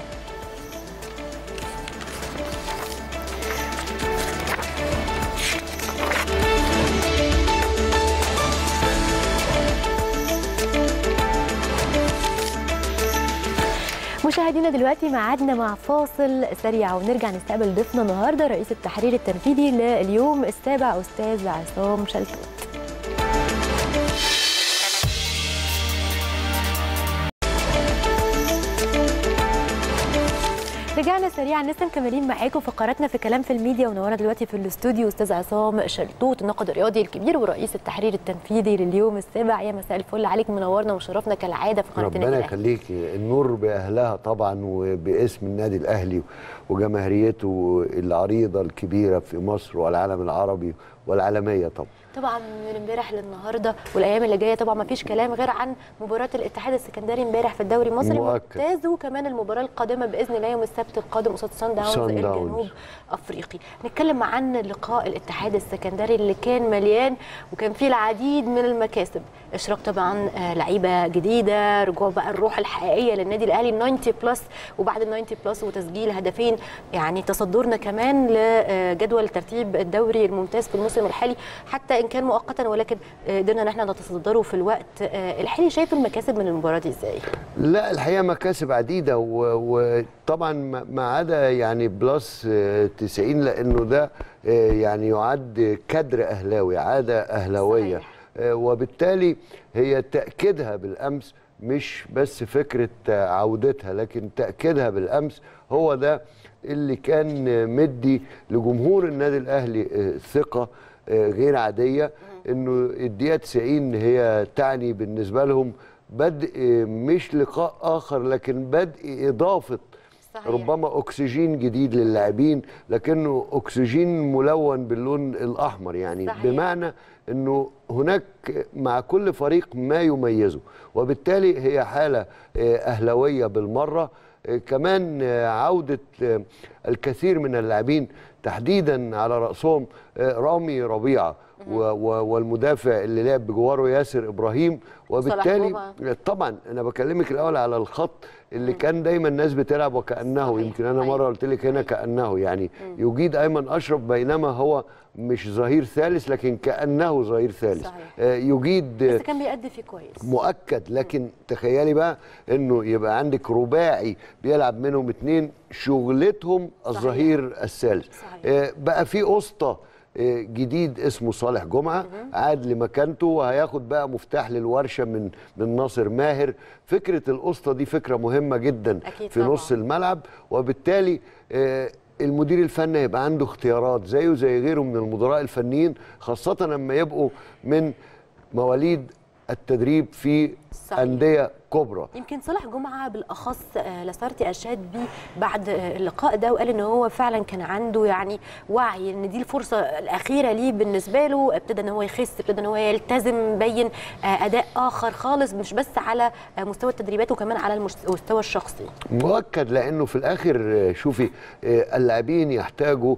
مشاهدينا دلوقتي ميعادنا مع فاصل سريع ونرجع نستقبل ضيفنا النهارده رئيس التحرير التنفيذي لليوم السابع استاذ عصام شلتوت رجعنا سريعا لسه مكملين معاكم فقراتنا في كلام في الميديا ونورنا دلوقتي في الاستوديو استاذ عصام شلتوت الناقد الرياضي الكبير ورئيس التحرير التنفيذي لليوم السابع يا مساء الفل عليك منورنا وشرفنا كالعاده في قناه النادي ربنا الأهلي. يخليكي النور باهلها طبعا وباسم النادي الاهلي وجماهيريته العريضه الكبيره في مصر والعالم العربي والعالميه طبعا طبعا من امبارح للنهارده والايام اللي جايه طبعا ما فيش كلام غير عن مباراه الاتحاد السكندري امبارح في الدوري المصري مؤكد. ممتاز وكمان المباراه القادمه باذن الله يوم السبت القادم قصاد سان داونز سان داونز. الجنوب افريقي نتكلم عن لقاء الاتحاد السكندري اللي كان مليان وكان فيه العديد من المكاسب اشراك طبعا آه، لعيبه جديده رجوع بقى الروح الحقيقيه للنادي الاهلي 90 بلس وبعد ال 90 بلس وتسجيل هدفين يعني تصدرنا كمان لجدول ترتيب الدوري الممتاز في الموسم الحالي حتى ان كان مؤقتا ولكن آه، قدرنا ان احنا نتصدره في الوقت آه، الحالي شايف المكاسب من المباراه دي ازاي؟ لا الحقيقه مكاسب عديده و- وطبعا ما ما عدا يعني بلس آه، 90 لانه ده آه، يعني يعد كادر اهلاوي عاده اهلاويه صحيح. آه، وبالتالي هي تاكيدها بالامس مش بس فكره آه، عودتها لكن تاكيدها بالامس هو ده اللي كان آه، مدي لجمهور النادي الاهلي آه، ثقه آه، غير عاديه انه الدقيقه 90 هي تعني بالنسبه لهم بدء مش لقاء اخر لكن بدء اضافه صحيح. ربما اكسجين جديد للاعبين لكنه اكسجين ملون باللون الاحمر يعني صحيح. بمعنى انه هناك مع كل فريق ما يميزه وبالتالي هي حاله آه، اهلاويه بالمره آه، كمان آه، عوده آه، الكثير من اللاعبين تحديدا على راسهم آه، رامي ربيعه و- و- والمدافع اللي لعب بجواره ياسر ابراهيم وبالتالي جمعة. طبعا انا بكلمك الاول على الخط اللي كان دايما الناس بتلعب وكانه صحيح. يمكن انا أيوة. مره قلت لك هنا كانه يعني يجيد ايمن اشرف بينما هو مش ظهير ثالث لكن كانه ظهير ثالث صحيح. آه، يجيد بس كان بيأدي فيه كويس مؤكد لكن تخيلي بقى انه يبقى عندك رباعي بيلعب منهم اتنين شغلتهم الظهير الثالث صحيح. آه، بقى في اسطى آه، جديد اسمه صالح جمعه عاد لمكانته وهياخد بقى مفتاح للورشه من من ناصر ماهر فكره الاسطى دي فكره مهمه جدا أكيد في طبعاً. نص الملعب وبالتالي آه، المدير الفني هيبقى عنده اختيارات زيه زي غيره من المدراء الفنيين خاصه لما يبقوا من مواليد التدريب في صحيح. انديه كبرى يمكن صالح جمعه بالاخص آه، لاسارتي اشاد بيه بعد آه، اللقاء ده وقال ان هو فعلا كان عنده يعني وعي ان دي الفرصه الاخيره ليه بالنسبه له ابتدى ان هو يخس ابتدى ان هو يلتزم بين آه، اداء اخر خالص مش بس على آه، مستوى التدريبات وكمان على المس- المستوى الشخصي مؤكد لانه في الاخر آه، شوفي آه، اللاعبين يحتاجوا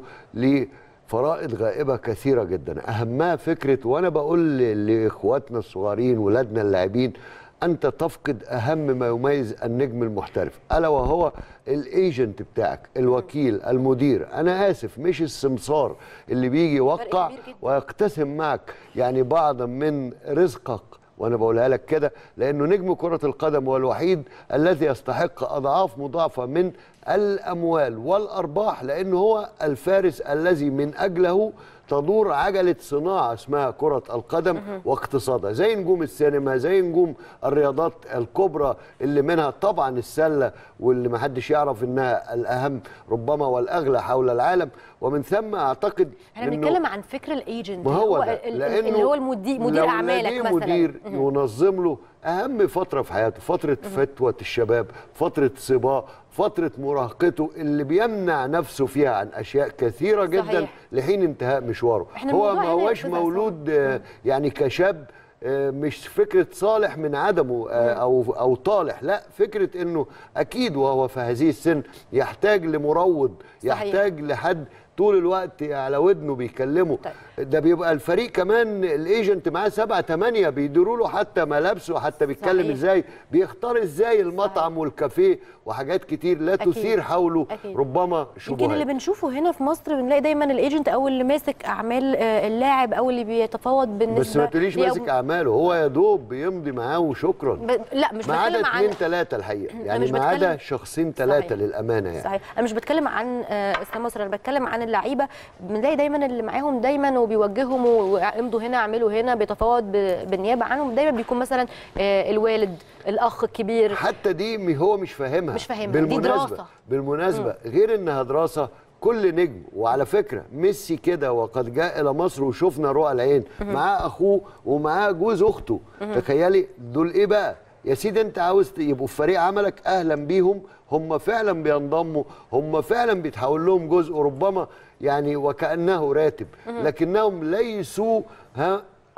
لفرائض غائبه كثيره جدا اهمها فكره وانا بقول ل- لاخواتنا الصغيرين ولادنا اللاعبين انت تفقد اهم ما يميز النجم المحترف الا وهو الايجنت بتاعك الوكيل المدير انا اسف مش السمسار اللي بيجي يوقع كبير جدا. ويقتسم معك يعني بعضا من رزقك وانا بقولها لك كده لانه نجم كره القدم هو الوحيد الذي يستحق اضعاف مضاعفه من الاموال والارباح لانه هو الفارس الذي من اجله تدور عجله صناعه اسمها كره القدم واقتصادها زي نجوم السينما زي نجوم الرياضات الكبرى اللي منها طبعا السله واللي ما حدش يعرف انها الاهم ربما والاغلى حول العالم ومن ثم اعتقد احنا إنه- بنتكلم عن فكر الايجنت ما هو اللي ده ال- لانه اللي هو المدير مدير لو اعمالك لديه مثلا مدير مهم. ينظم له اهم فتره في حياته فتره فتوه الشباب فتره صباه فتره مراهقته اللي بيمنع نفسه فيها عن اشياء كثيره جدا صحيح. لحين انتهاء مشواره إحنا هو الموضوع ما هنا هوش يا أستاذ مولود آه، يعني كشاب آه، مش فكره صالح من عدمه آه، او او طالح لا فكره انه اكيد وهو في هذه السن يحتاج لمروض صحيح. يحتاج لحد طول الوقت على ودنه بيكلمه طيب. ده بيبقى الفريق كمان الايجنت معاه سبعة تمانية بيديروا له حتى ملابسه حتى بيتكلم صحيح. ازاي بيختار ازاي المطعم والكافيه وحاجات كتير لا أكيد. تثير حوله أكيد. ربما يمكن اللي شبهات بنشوفه هنا في مصر بنلاقي دايما الايجنت او اللي ماسك اعمال آه، اللاعب او اللي بيتفاوض بالنسبه بس ما تقوليش ليه أو- ماسك اعماله هو يا دوب بيمضي معاه وشكرا ب... لا مش ما عدا بتكلم عن اثنين ثلاثة الحقيقة أنا يعني مش ما عدا بتكلم- شخصين ثلاثة صحيح. للأمانة يعني صحيح انا مش بتكلم عن آه، اسلام مصر انا بتكلم عن اللعيبه بنلاقي دايما اللي معاهم دايما وبيوجههم وامضوا هنا اعملوا هنا بيتفاوض ب- بالنيابه عنهم دايما بيكون مثلا آه، الوالد الاخ الكبير حتى دي م- هو مش فاهمها مش فاهمها، دي بالمناسبة دراسة. بالمناسبة غير انها دراسة كل نجم وعلى فكرة ميسي كده وقد جاء إلى مصر وشفنا رؤى العين معاه أخوه ومعاه جوز أخته تخيلي دول إيه بقى يا سيدي أنت عاوز ت- يبقوا في فريق عملك أهلا بيهم هم فعلا بينضموا هم فعلا بيتحول لهم جزء ربما يعني وكأنه راتب لكنهم ليسوا ها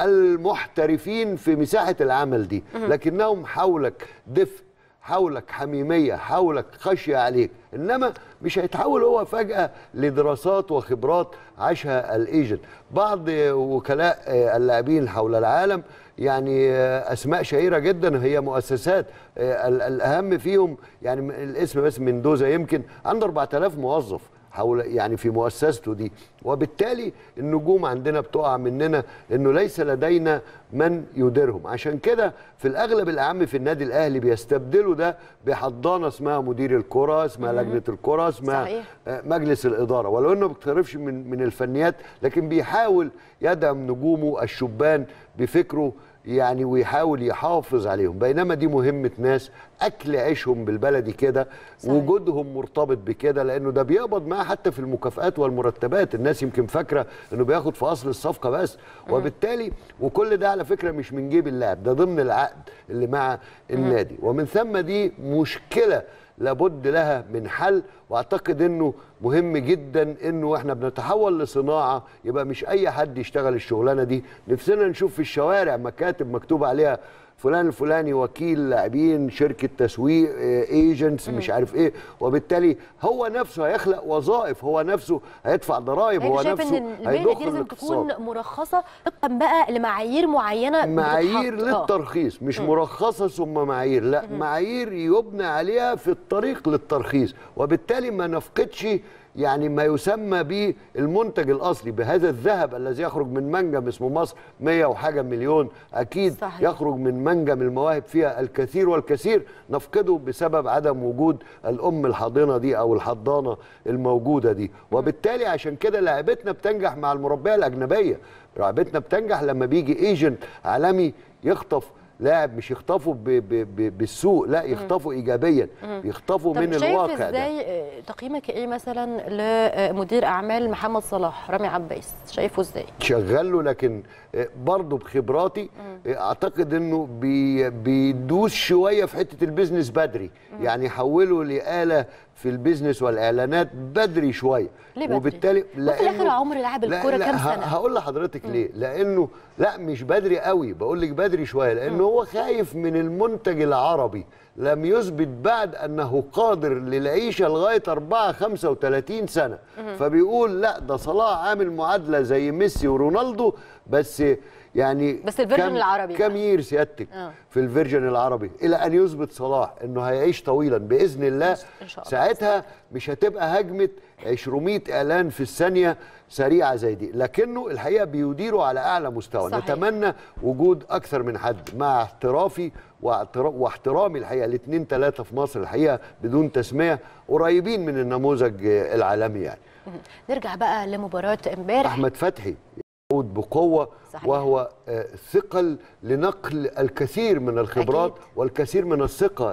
المحترفين في مساحة العمل دي لكنهم حولك دفء حولك حميميه حولك خشيه عليك انما مش هيتحول هو فجاه لدراسات وخبرات عاشها الايجنت بعض وكلاء اللاعبين حول العالم يعني اسماء شهيره جدا هي مؤسسات ال- الاهم فيهم يعني الاسم بس مندوزا يمكن عنده 4000 موظف حول يعني في مؤسسته دي وبالتالي النجوم عندنا بتقع مننا انه ليس لدينا من يديرهم عشان كده في الاغلب الاعم في النادي الاهلي بيستبدلوا ده بحضانه اسمها مدير الكره اسمها لجنه الكره اسمها صحيح. آه، مجلس الاداره ولو انه ما بيقتربش من من الفنيات لكن بيحاول يدعم نجومه الشبان بفكره يعني ويحاول يحافظ عليهم بينما دي مهمه ناس اكل عيشهم بالبلدي كده صحيح. وجودهم مرتبط بكده لانه ده بيقبض معاه حتى في المكافآت والمرتبات الناس يمكن فاكره انه بياخد في اصل الصفقه بس وبالتالي وكل ده على فكره مش من جيب اللاعب ده ضمن العقد اللي مع النادي ومن ثم دي مشكله لابد لها من حل واعتقد انه مهم جدا انه احنا بنتحول لصناعه يبقى مش اي حد يشتغل الشغلانه دي نفسنا نشوف في الشوارع مكاتب مكتوب عليها فلان الفلاني وكيل لاعبين شركه تسويق ايجنتس مش عارف ايه وبالتالي هو نفسه هيخلق وظائف هو نفسه هيدفع ضرائب هو انا شايف نفسه ان المهنه هيضخ دي لازم الاقتصاد تكون مرخصه طبقا بقى لمعايير معينه معايير بتتحط. آه. للترخيص مش مرخصه ثم معايير لا معايير يبنى عليها في الطريق للترخيص وبالتالي ما نفقدش يعني ما يسمى بالمنتج الاصلي بهذا الذهب الذي يخرج من منجم اسمه مصر 100 وحاجه مليون اكيد صحيح. يخرج من منجم المواهب فيها الكثير والكثير نفقده بسبب عدم وجود الام الحاضنه دي او الحضانه الموجوده دي وبالتالي عشان كده لعبتنا بتنجح مع المربيه الاجنبيه لعبتنا بتنجح لما بيجي ايجنت عالمي يخطف لاعب مش يخطفوا ب ب ب بالسوء لا يخطفوا ايجابيا يخطفوا طب من شايف الواقع ده ازاي آه، تقييمك ايه مثلا لمدير اعمال محمد صلاح رامي عباس شايفه ازاي شغال له لكن برضه بخبراتي اعتقد انه بي بيدوس شويه في حته البيزنس بدري يعني حوله لآلة في البيزنس والاعلانات بدري شويه ليه بدري؟ وبالتالي وفي الآخر عمر لاعب لا- الكورة لا، كام ه- سنة؟ هقول لحضرتك ليه لانه لا مش بدري قوي بقول لك بدري شويه لانه هو خايف من المنتج العربي لم يثبت بعد انه قادر للعيشه لغايه 4 35 سنه فبيقول لا ده صلاح عامل معادله زي ميسي ورونالدو بس يعني بس الفيرجن كم- العربي كم بقى. يير سيادتك آه. في الفيرجن العربي الى ان يثبت صلاح انه هيعيش طويلا باذن الله إن شاء الله. ساعتها مش هتبقى هجمه 200 اعلان في الثانيه سريعه زي دي لكنه الحقيقه بيديروا على اعلى مستوى صحيح. نتمنى وجود اكثر من حد مع احترافي واعترا- واحترامي الحقيقه الاثنين ثلاثه في مصر الحقيقه بدون تسميه قريبين من النموذج العالمي يعني نرجع بقى لمباراة امبارح احمد فتحي يعود بقوه صحيح. وهو آه، ثقل لنقل الكثير من الخبرات أكيد. والكثير من الثقه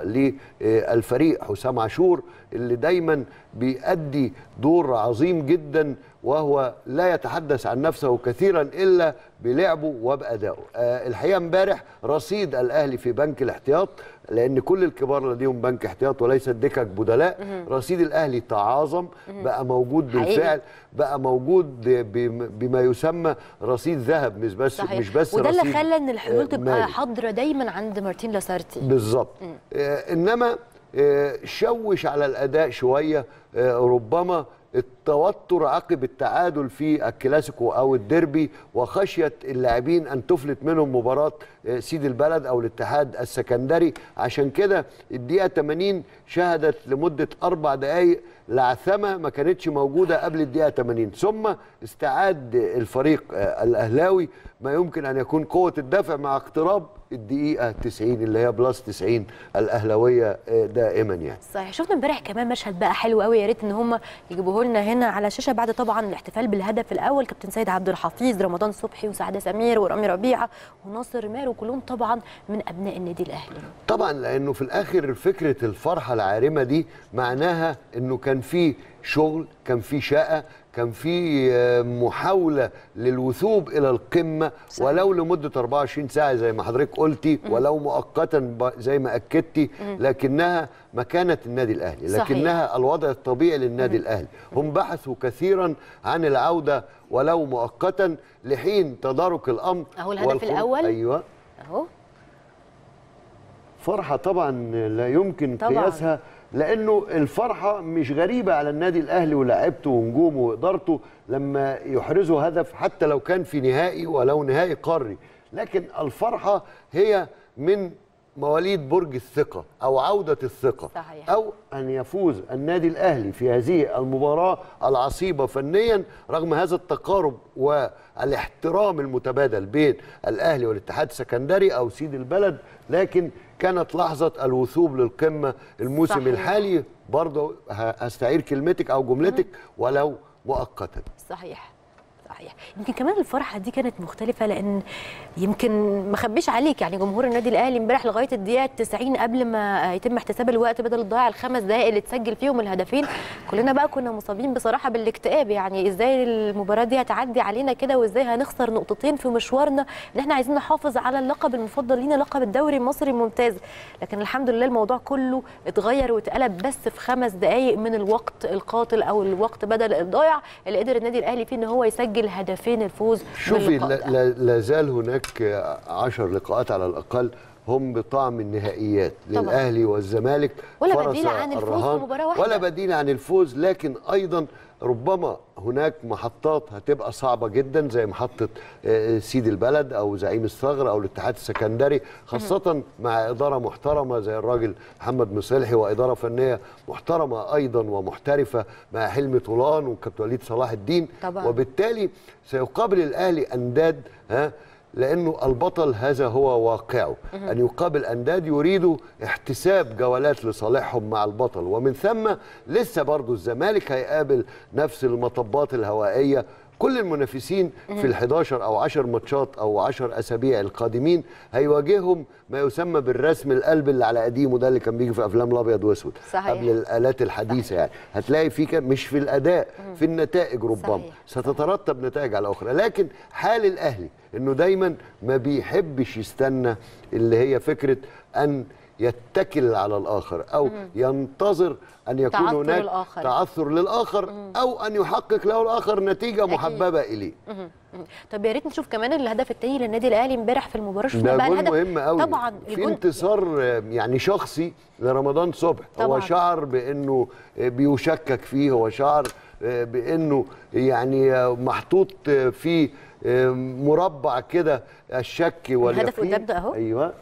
للفريق حسام عاشور اللي دايما بيأدي دور عظيم جدا وهو لا يتحدث عن نفسه كثيرا الا بلعبه وبادائه آه، الحقيقه امبارح رصيد الاهلي في بنك الاحتياط لان كل الكبار لديهم بنك احتياط وليست دكك بدلاء رصيد الاهلي تعاظم بقى موجود حقيقي. بالفعل بقى موجود بم- بما يسمى رصيد ذهب مش بس صحيح مش بس وده اللي رصيد خلى ان آه، الحلول تبقى مالي. حاضرة دايما عند مارتين لاسارتي بالظبط آه انما آه شوش على الاداء شويه آه ربما التوتر عقب التعادل في الكلاسيكو او الديربي وخشيه اللاعبين ان تفلت منهم مباراه آه، سيد البلد او الاتحاد السكندري عشان كده الدقيقه 80 شهدت لمده اربع دقائق لعثمه ما كانتش موجوده قبل الدقيقه 80 ثم استعاد الفريق آه، الاهلاوي ما يمكن ان يكون قوه الدفع مع اقتراب الدقيقه 90 اللي هي بلس 90 الاهلاويه آه، دائما يعني صحيح شفنا امبارح كمان مشهد بقى حلو قوي يا ريت ان هم يجيبوه لنا هنا على الشاشه بعد طبعا الاحتفال بالهدف الاول كابتن سيد عبد الحفيظ رمضان صبحي وسعد سمير ورامي ربيعه وناصر ماهر وكلهم طبعا من ابناء النادي الاهلي طبعا لانه في الاخر فكره الفرحه العارمه دي معناها انه كان في شغل كان في شقه كان في آه، محاوله للوثوب الى القمه صحيح. ولو لمده 24 ساعه زي ما حضرتك قلتي ولو مؤقتا ب- زي ما اكدتي لكنها مكانه النادي الاهلي صحيح. لكنها الوضع الطبيعي للنادي الاهلي هم بحثوا كثيرا عن العوده ولو مؤقتا لحين تدارك الامر أهو الهدف والخروج- الأول. ايوه اهو فرحة طبعا لا يمكن طبعاً. قياسها لأنه الفرحة مش غريبة على النادي الأهلي ولاعيبته ونجومه وإدارته لما يحرزوا هدف حتى لو كان في نهائي ولو نهائي قاري لكن الفرحة هي من مواليد برج الثقة أو عودة الثقة صحيح. أو أن يفوز النادي الأهلي في هذه المباراة العصيبة فنيا رغم هذا التقارب والاحترام المتبادل بين الأهلي والاتحاد السكندري أو سيد البلد لكن كانت لحظة الوثوب للقمة الموسم صحيح. الحالي برضه ه- هستعير كلمتك أو جملتك ولو مؤقتا صحيح صحيح يمكن كمان الفرحه دي كانت مختلفه لان يمكن ما اخبيش عليك يعني جمهور النادي الاهلي امبارح لغايه الدقيقه 90 قبل ما يتم احتساب الوقت بدل الضياع الخمس دقائق اللي اتسجل فيهم الهدفين كلنا بقى كنا مصابين بصراحه بالاكتئاب يعني ازاي المباراه دي هتعدي علينا كده وازاي هنخسر نقطتين في مشوارنا ان احنا عايزين نحافظ على اللقب المفضل لينا لقب الدوري المصري الممتاز لكن الحمد لله الموضوع كله اتغير واتقلب بس في خمس دقائق من الوقت القاتل او الوقت بدل الضايع اللي قدر النادي الاهلي فيه ان هو يسجل هدفين الفوز من شوفي اللقاء لا, ده. لا, لا زال هناك عشر لقاءات على الأقل هم بطعم النهائيات طبعاً. للأهلي والزمالك ولا فرس بديل عن الفوز في الرهان مباراة واحدة. ولا بديل عن الفوز لكن أيضا ربما هناك محطات هتبقى صعبة جدا زي محطة آه، سيد البلد أو زعيم الثغر أو الاتحاد السكندري خاصة مع إدارة محترمة زي الراجل محمد مصلحي وإدارة فنية محترمة أيضا ومحترفة مع حلمي طولان وكابتن وليد صلاح الدين طبعاً. وبالتالي سيقابل الأهلي أنداد ها لانه البطل هذا هو واقعه ان يقابل انداد يريدوا احتساب جولات لصالحهم مع البطل ومن ثم لسه برضو الزمالك هيقابل نفس المطبات الهوائيه كل المنافسين في ال 11 او 10 ماتشات او 10 اسابيع القادمين هيواجههم ما يسمى بالرسم القلب اللي على قديمه ده اللي كان بيجي في افلام الابيض واسود صحيح. قبل الالات الحديثه يعني هتلاقي في كم- مش في الاداء في النتائج ربما صحيح. ستترتب نتائج على اخرى لكن حال الاهلي انه دايما ما بيحبش يستنى اللي هي فكره ان يتكل على الاخر او ينتظر ان يكون تعثر هناك الآخر. تعثر للاخر او ان يحقق له الاخر نتيجه محببه اليه مهم. مهم. طب يا ريت نشوف كمان الهدف الثاني للنادي الاهلي امبارح في المباراه شفنا ده بقى جول الهدف مهم قوي طبعا في الجول انتصار آه، يعني شخصي لرمضان صبحي هو طبعاً. شعر بانه آه، بيشكك فيه هو شعر آه، بانه يعني آه، محطوط آه، في آه، مربع كده الشك واليقين الهدف قدام ده أهو. ايوه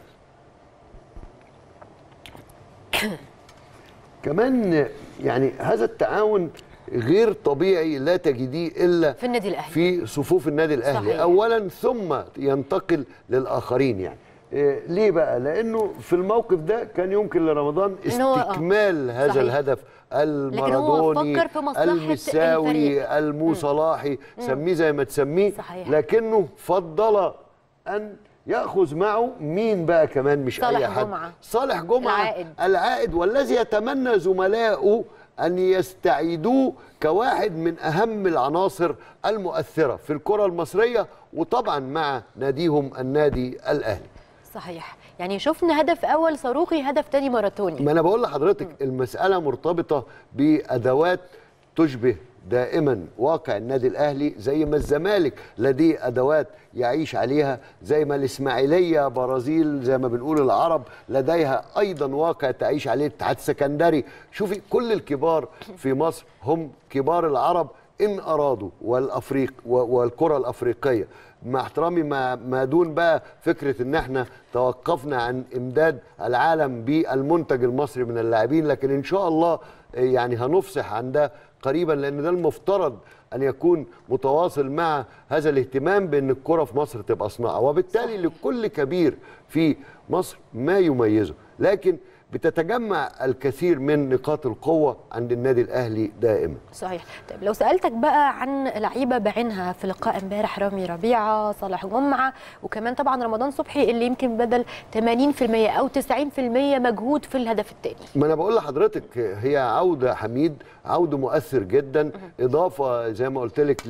كمان يعني هذا التعاون غير طبيعي لا تجديه الا في النادي الاهلي في صفوف النادي الاهلي صحيح. اولا ثم ينتقل للاخرين يعني إيه ليه بقى لانه في الموقف ده كان يمكن لرمضان إن هو- آه. استكمال هذا صحيح. الهدف هو المارادوني فكر في مصلحة المساوي الفريق. الموصلاحي سميه زي ما تسميه صحيح. لكنه فضل ان ياخذ معه مين بقى كمان مش صالح اي حد جمعة. صالح جمعه العائد. العائد والذي يتمنى زملائه أن يستعيدوه كواحد من أهم العناصر المؤثرة في الكرة المصرية وطبعا مع ناديهم النادي الأهلي صحيح يعني شفنا هدف اول صاروخي هدف تاني ماراثوني ما أنا بقول لحضرتك المسألة مرتبطة بأدوات تشبه دائما واقع النادي الاهلي زي ما الزمالك لديه ادوات يعيش عليها زي ما الاسماعيليه برازيل زي ما بنقول العرب لديها ايضا واقع تعيش عليه الاتحاد السكندري شوفي كل الكبار في مصر هم كبار العرب ان ارادوا والافريق و- والكره الافريقيه مع احترامي ما ما دون بقى فكره ان احنا توقفنا عن امداد العالم بالمنتج المصري من اللاعبين لكن ان شاء الله يعني هنفصح عن ده قريبا لان ده المفترض ان يكون متواصل مع هذا الاهتمام بان الكره في مصر تبقى صناعه وبالتالي لكل كبير في مصر ما يميزه لكن بتتجمع الكثير من نقاط القوه عند النادي الاهلي دائما صحيح طيب لو سالتك بقى عن لعيبه بعينها في لقاء امبارح رامي ربيعه صالح جمعه وكمان طبعا رمضان صبحي اللي يمكن بدل 80% او 90% مجهود في الهدف الثاني ما انا بقول لحضرتك هي عوده حميد عوده مؤثر جدا اضافه زي ما قلت لك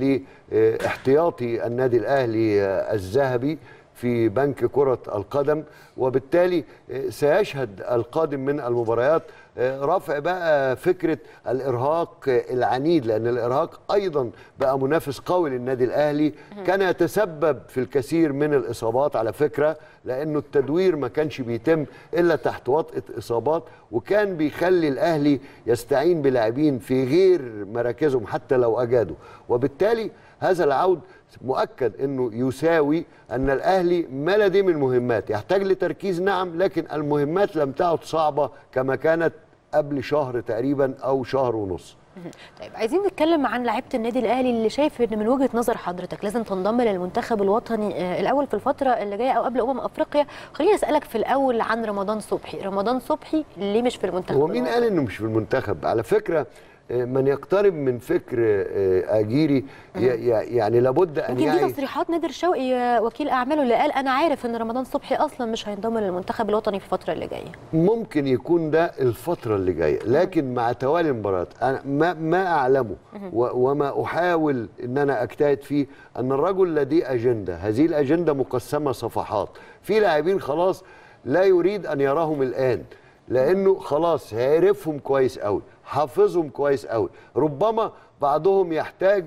لاحتياطي النادي الاهلي الذهبي في بنك كرة القدم وبالتالي سيشهد القادم من المباريات رفع بقى فكرة الإرهاق العنيد لأن الإرهاق أيضا بقى منافس قوي للنادي الأهلي كان يتسبب في الكثير من الإصابات على فكرة لأنه التدوير ما كانش بيتم إلا تحت وطئة إصابات وكان بيخلي الأهلي يستعين بلاعبين في غير مراكزهم حتى لو أجادوا وبالتالي هذا العود مؤكد انه يساوي ان الاهلي ما لديه من مهمات يحتاج لتركيز نعم لكن المهمات لم تعد صعبه كما كانت قبل شهر تقريبا او شهر ونص طيب عايزين نتكلم عن لعيبه النادي الاهلي اللي شايف ان من وجهه نظر حضرتك لازم تنضم للمنتخب الوطني آه، الاول في الفتره اللي جايه او قبل امم افريقيا خليني اسالك في الاول عن رمضان صبحي رمضان صبحي ليه مش في المنتخب هو مين الوطني؟ قال انه مش في المنتخب على فكره آه، من يقترب من فكر آه، اجيري ي- ي- يعني لابد ان يمكن دي يعي تصريحات نادر شوقي آه، وكيل اعماله اللي قال انا عارف ان رمضان صبحي اصلا مش هينضم للمنتخب الوطني في الفتره اللي جايه ممكن يكون ده الفترة اللي جاية لكن مع توالي المباريات أنا ما, ما أعلمه و- وما أحاول أن أنا أجتهد فيه أن الرجل لديه أجندة هذه الأجندة مقسمة صفحات في لاعبين خلاص لا يريد أن يراهم الآن لأنه خلاص عرفهم كويس قوي حافظهم كويس قوي ربما بعضهم يحتاج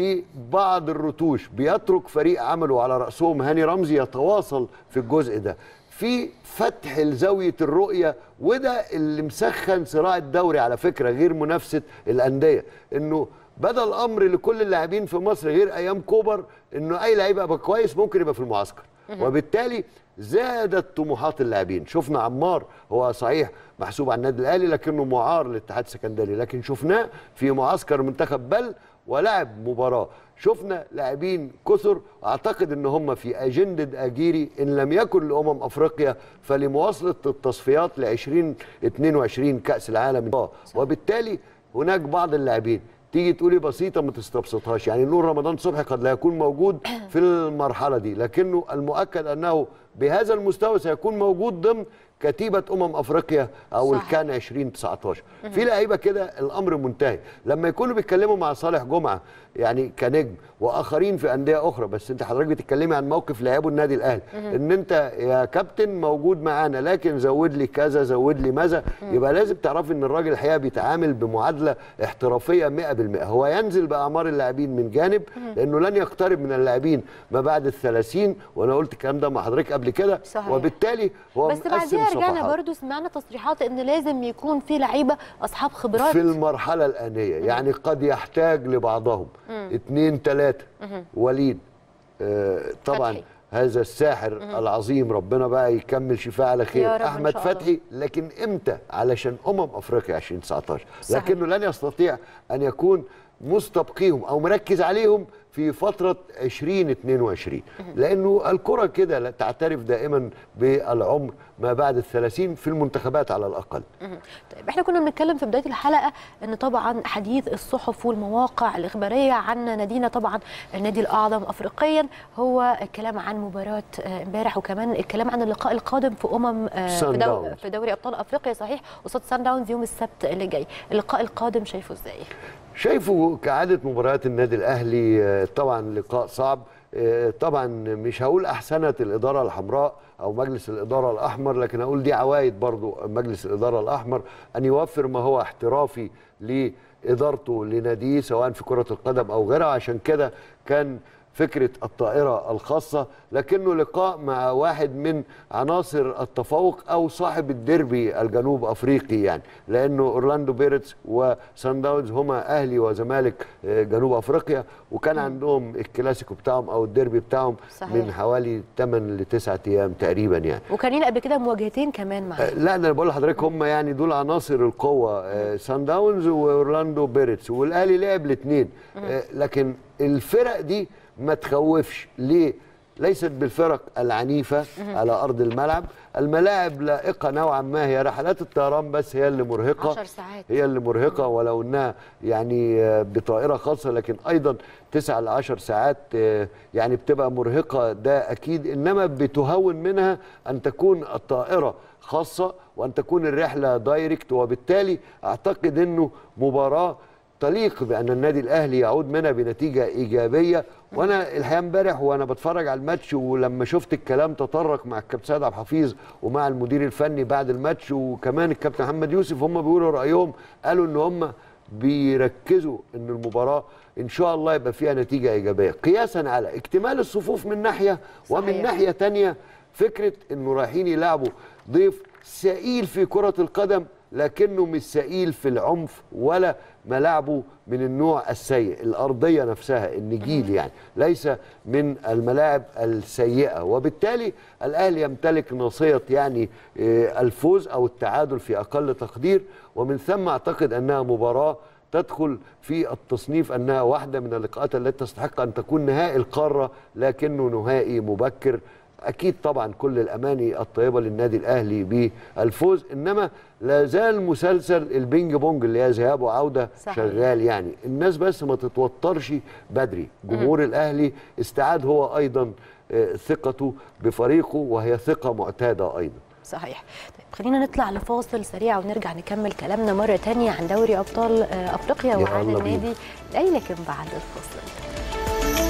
لبعض الرتوش بيترك فريق عمله على رأسهم هاني رمزي يتواصل في الجزء ده في فتح لزاويه الرؤيه وده اللي مسخن صراع الدوري على فكره غير منافسه الانديه انه بدا الامر لكل اللاعبين في مصر غير ايام كوبر انه اي لعيب يبقى كويس ممكن يبقى في المعسكر وبالتالي زادت طموحات اللاعبين شفنا عمار هو صحيح محسوب على النادي الاهلي لكنه معار للاتحاد السكندري لكن شفناه في معسكر منتخب بل ولعب مباراه شفنا لاعبين كثر اعتقد ان هم في اجنده اجيري ان لم يكن لامم افريقيا فلمواصله التصفيات ل 2022 كاس العالم وبالتالي هناك بعض اللاعبين تيجي تقولي بسيطه ما تستبسطهاش يعني نور رمضان صبحي قد لا يكون موجود في المرحله دي لكنه المؤكد انه بهذا المستوى سيكون موجود ضمن كتيبه امم افريقيا او صحيح. الكان 2019 في لعيبه كده الامر منتهي لما يكونوا بيتكلموا مع صالح جمعه يعني كنجم واخرين في انديه اخرى بس انت حضرتك بتتكلمي عن موقف لعيبه النادي الاهلي ان انت يا كابتن موجود معانا لكن زود لي كذا زود لي ماذا يبقى لازم تعرفي ان الراجل الحقيقه بيتعامل بمعادله احترافيه 100% هو ينزل باعمار اللاعبين من جانب لانه لن يقترب من اللاعبين ما بعد ال 30 وانا قلت الكلام ده مع حضرتك قبل كده صحيح. وبالتالي هو بس مقسم بعديها رجعنا صفحات. برضو سمعنا تصريحات ان لازم يكون في لعيبه اصحاب خبرات في المرحلة الآنية يعني قد يحتاج لبعضهم اثنين ثلاثة وليد آه طبعا فتحي. هذا الساحر العظيم ربنا بقى يكمل شفاء على يا خير رب إن احمد شاء الله. فتحي لكن امتى علشان امم افريقيا 2019 صحيح. لكنه لن يستطيع ان يكون مستبقيهم او مركز عليهم في فترة 2022 لأنه الكرة كده لا تعترف دائما بالعمر ما بعد الثلاثين في المنتخبات على الأقل مهم. طيب احنا كنا بنتكلم في بدايه الحلقه ان طبعا حديث الصحف والمواقع الاخباريه عن نادينا طبعا النادي الاعظم افريقيا هو الكلام عن مباراه آه، امبارح وكمان الكلام عن اللقاء القادم في امم آه، في, سان دو داونز. في دوري ابطال افريقيا صحيح قصاد سان داونز يوم السبت اللي جاي اللقاء القادم شايفه ازاي شايفه كعادة مباريات النادي الأهلي آه، طبعا لقاء صعب آه، طبعا مش هقول أحسنت الإدارة الحمراء أو مجلس الإدارة الأحمر لكن هقول دي عوايد برضو مجلس الإدارة الأحمر أن يوفر ما هو احترافي لإدارته لناديه سواء في كرة القدم أو غيرها عشان كده كان فكرة الطائرة الخاصة لكنه لقاء مع واحد من عناصر التفوق أو صاحب الديربي الجنوب أفريقي يعني لأنه أورلاندو بيرتس وسان داونز هما أهلي وزمالك آه، جنوب أفريقيا وكان عندهم الكلاسيكو بتاعهم أو الديربي بتاعهم صحيح. من حوالي 8 ل 9 أيام تقريبا يعني وكان لنا قبل كده مواجهتين كمان مع آه، لا ده انا بقول لحضرتك هم يعني دول عناصر القوه آه، سان داونز واورلاندو بيرتس والاهلي لعب الاثنين لكن الفرق دي ما تخوفش ليه ليست بالفرق العنيفه على ارض الملعب الملاعب لائقه نوعا ما هي رحلات الطيران بس هي اللي مرهقه 10 ساعات. هي اللي مرهقه ولو انها يعني آه، بطائره خاصه لكن ايضا 9 ل 10 ساعات آه، يعني بتبقى مرهقه ده اكيد انما بتهون منها ان تكون الطائره خاصه وان تكون الرحله دايركت وبالتالي اعتقد انه مباراه تليق بان النادي الاهلي يعود منها بنتيجه ايجابيه وانا الحقيقه امبارح وانا بتفرج على الماتش ولما شفت الكلام تطرق مع الكابتن سيد عبد الحفيظ ومع المدير الفني بعد الماتش وكمان الكابتن محمد يوسف هم بيقولوا رايهم قالوا ان هم بيركزوا ان المباراه ان شاء الله يبقى فيها نتيجه ايجابيه قياسا على اكتمال الصفوف من ناحيه ومن صحيح. ناحيه تانية فكره انه رايحين يلعبوا ضيف ثقيل في كره القدم لكنه مش ثقيل في العنف ولا ملاعبه من النوع السيء الارضيه نفسها النجيل يعني ليس من الملاعب السيئه وبالتالي الاهلي يمتلك ناصيه يعني آه، الفوز او التعادل في اقل تقدير ومن ثم اعتقد انها مباراه تدخل في التصنيف انها واحده من اللقاءات التي تستحق ان تكون نهائي القاره لكنه نهائي مبكر اكيد طبعا كل الاماني الطيبه للنادي الاهلي بالفوز انما لا زال مسلسل البينج بونج اللي هي ذهاب وعوده صحيح. شغال يعني الناس بس ما تتوترش بدري جمهور الاهلي استعاد هو ايضا آه، ثقته بفريقه وهي ثقه معتاده ايضا صحيح طيب خلينا نطلع لفاصل سريع ونرجع نكمل كلامنا مرة تانية عن دوري أبطال آه، أفريقيا وعن يلا بينا. النادي الأهلي لكن بعد الفاصل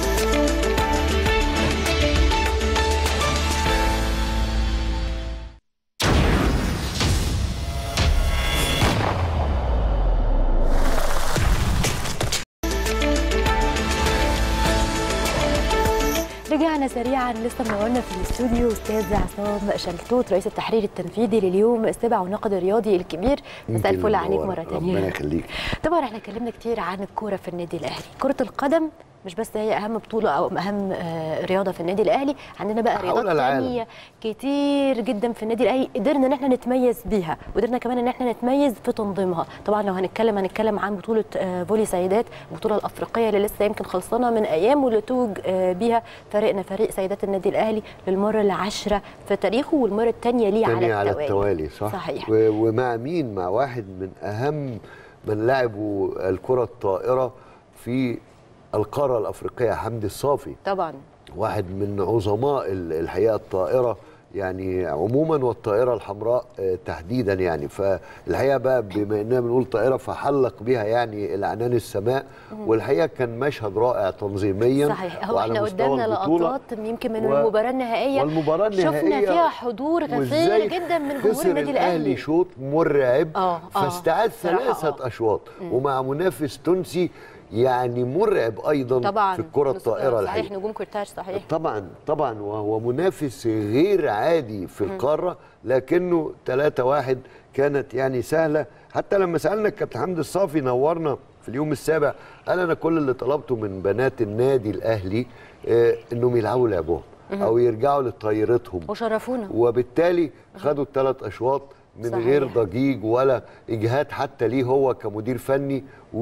رجعنا سريعا لسه منورنا في الاستوديو استاذ عصام شلتوت رئيس التحرير التنفيذي لليوم السابع والنقد الرياضي الكبير مساء يمكن الفل عليك هو مره ربنا ثانيه يخليك طبعا احنا اتكلمنا كتير عن الكوره في النادي الاهلي كره القدم مش بس هي اهم بطوله او اهم آه، رياضه في النادي الاهلي عندنا بقى حول رياضات العالم. تانية كتير جدا في النادي الاهلي قدرنا ان احنا نتميز بيها وقدرنا كمان ان احنا نتميز في تنظيمها طبعا لو هنتكلم هنتكلم عن بطوله آه، فولي سيدات البطوله الافريقيه اللي لسه يمكن خلصانه من ايام واللي توج آه، بيها فريقنا فريق سيدات النادي الاهلي للمره العاشره في تاريخه والمره الثانيه ليه تاني على على التوالي التوالي صح صحيح. و- ومع مين مع واحد من اهم من لعبوا الكره الطائره في القاره الافريقيه حمدي الصافي طبعا واحد من عظماء ال- الحقيقه الطائره يعني عموما والطائره الحمراء آه، تحديدا يعني فالحقيقه بقى بما اننا بنقول طائره فحلق بها يعني العنان السماء والحقيقه كان مشهد رائع تنظيميا صحيح هو وعلى احنا مستوى قدامنا البطولة. لقطات يمكن من و- المباراه النهائيه والمباراه النهائيه شفنا فيها حضور غفير وإزاي جدا من جمهور خسر النادي الاهلي شوط مرعب آه، آه، فاستعاد صراحة ثلاثه آه. اشواط ومع منافس تونسي يعني مرعب ايضا طبعا في الكره الطائره الحقيقه صحيح نجوم كورتاج صحيح طبعا طبعا وهو منافس غير عادي في القاره لكنه 3 1 كانت يعني سهله حتى لما سالنا الكابتن حمدي الصافي نورنا في اليوم السابع قال انا كل اللي طلبته من بنات النادي الاهلي آه انهم يلعبوا لعبهم او يرجعوا لطايرتهم وشرفونا وبالتالي خدوا الثلاث اشواط من صحيح. غير ضجيج ولا اجهاد حتى ليه هو كمدير فني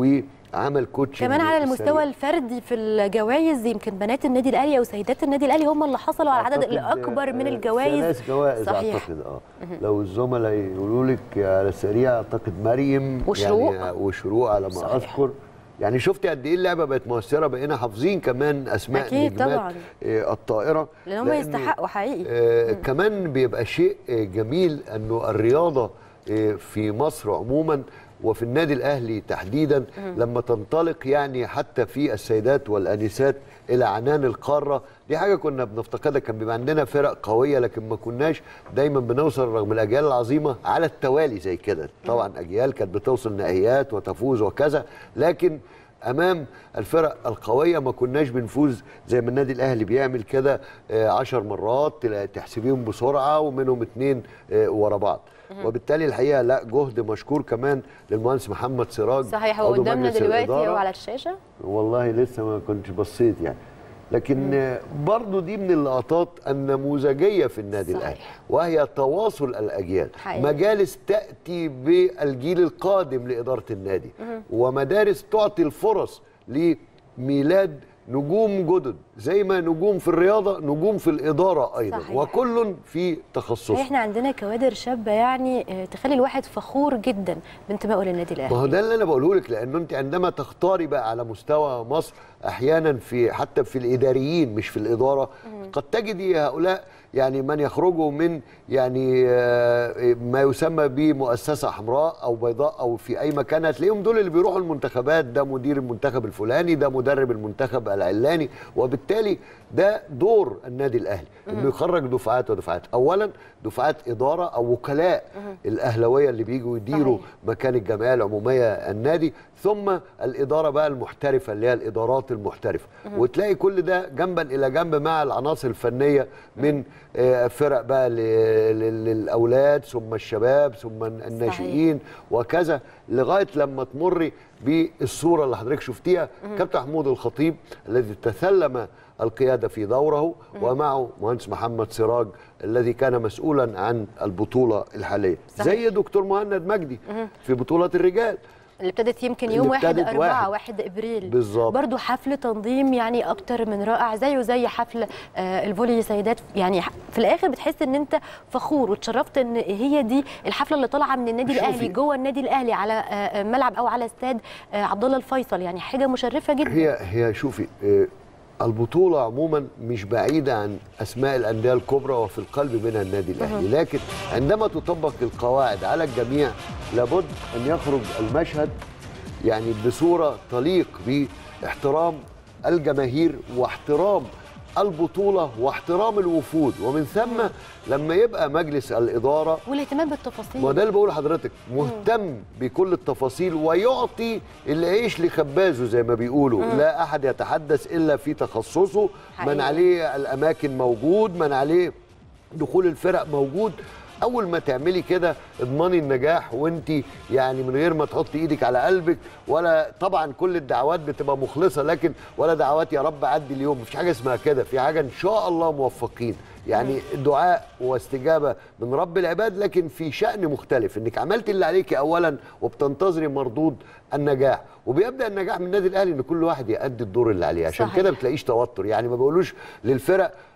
وعمل كوتش كمان على المستوى الفردي في الجوائز يمكن بنات النادي الاهلي او سيدات النادي الاهلي هم اللي حصلوا على العدد الاكبر من الجوائز ثلاث جوائز صحيح. اعتقد اه لو الزملاء يقولوا لك على السريع اعتقد مريم وشروق. يعني وشروق على ما صحيح. اذكر يعني شفت قد ايه اللعبه بقت مؤثره بقينا حافظين كمان اسماء أكيد نجمات طبعاً. آه، الطائره لان هم لأن- يستحقوا حقيقي آه كمان بيبقى شيء آه، جميل انه الرياضه آه، في مصر عموما وفي النادي الاهلي تحديدا لما تنطلق يعني حتى في السيدات والانسات الى عنان القاره دي حاجه كنا بنفتقدها كان بيبقى عندنا فرق قويه لكن ما كناش دايما بنوصل رغم الاجيال العظيمه على التوالي زي كده طبعا اجيال كانت بتوصل نهائيات وتفوز وكذا لكن امام الفرق القويه ما كناش بنفوز زي ما النادي الاهلي بيعمل كده آه، عشر مرات تلا- تحسبيهم بسرعه ومنهم اتنين آه، ورا بعض وبالتالي الحقيقه لا جهد مشكور كمان للمهندس محمد سراج صحيح هو عضو قدامنا مجلس دلوقتي الإدارة. هو على الشاشه والله لسه ما كنتش بصيت يعني لكن آه، برضو دي من اللقطات النموذجيه في النادي صحيح. الاهلي وهي تواصل الاجيال حقيقي. مجالس تاتي بالجيل القادم لاداره النادي ومدارس تعطي الفرص لميلاد نجوم جدد زي ما نجوم في الرياضه نجوم في الاداره ايضا صحيح. وكل في تخصصه احنا عندنا كوادر شابه يعني آه، تخلي الواحد فخور جدا بانتمائه للنادي ما هو الاهلي ده اللي انا بقوله لك لانه انت عندما تختاري بقى على مستوى مصر احيانا في حتى في الاداريين مش في الاداره قد تجدي هؤلاء يعني من يخرجوا من يعني آه، ما يسمى بمؤسسه حمراء او بيضاء او في اي مكان هتلاقيهم دول اللي بيروحوا المنتخبات ده مدير المنتخب الفلاني ده مدرب المنتخب العلاني وبالتالي ده دور النادي الاهلي انه يخرج دفعات ودفعات اولا دفعات اداره او وكلاء الاهلاويه اللي بيجوا يديروا صحيح. مكان الجمعيه العموميه النادي ثم الاداره بقى المحترفه اللي هي الادارات المحترفه وتلاقي كل ده جنبا الى جنب مع العناصر الفنيه من آه، فرق بقى ل- ل- للاولاد ثم الشباب ثم الناشئين وكذا لغايه لما تمري بالصوره اللي حضرتك شفتيها كابتن محمود الخطيب الذي تسلم القياده في دوره ومعه مهندس محمد سراج الذي كان مسؤولا عن البطوله الحاليه صحيح. زي دكتور مهند مجدي في بطوله الرجال اللي ابتدت يمكن اللي يوم واحد ابتدت أربعة واحد. واحد إبريل بالظبط. برضو حفل تنظيم يعني أكتر من رائع زيه زي حفل آه الفولي سيدات يعني ح- في الآخر بتحس إن أنت فخور واتشرفت إن هي دي الحفلة اللي طالعة من النادي شوفي. الأهلي جوه النادي الأهلي على آه آه، ملعب أو على استاد آه عبد الله الفيصل يعني حاجة مشرفة جدا هي هي شوفي آه، البطولة عموما مش بعيدة عن أسماء الأندية الكبرى وفي القلب منها النادي الأهلي لكن عندما تطبق القواعد على الجميع لابد أن يخرج المشهد يعني بصورة تليق باحترام الجماهير واحترام البطولة واحترام الوفود ومن ثم لما يبقى مجلس الإدارة والاهتمام بالتفاصيل ما ده اللي بقول لحضرتك مهتم بكل التفاصيل ويعطي العيش لخبازه زي ما بيقولوا لا احد يتحدث الا في تخصصه حقيقي. من عليه الاماكن موجود من عليه دخول الفرق موجود اول ما تعملي كده اضمني النجاح وانت يعني من غير ما تحطي ايدك على قلبك ولا طبعا كل الدعوات بتبقى مخلصه لكن ولا دعوات يا رب عدي اليوم مفيش حاجه اسمها كده في حاجه ان شاء الله موفقين يعني دعاء واستجابه من رب العباد لكن في شان مختلف انك عملت اللي عليك اولا وبتنتظري مردود النجاح وبيبدا النجاح من النادي الاهلي ان كل واحد يأدي الدور اللي عليه عشان صحيح. كده بتلاقيش توتر يعني ما بقولوش للفرق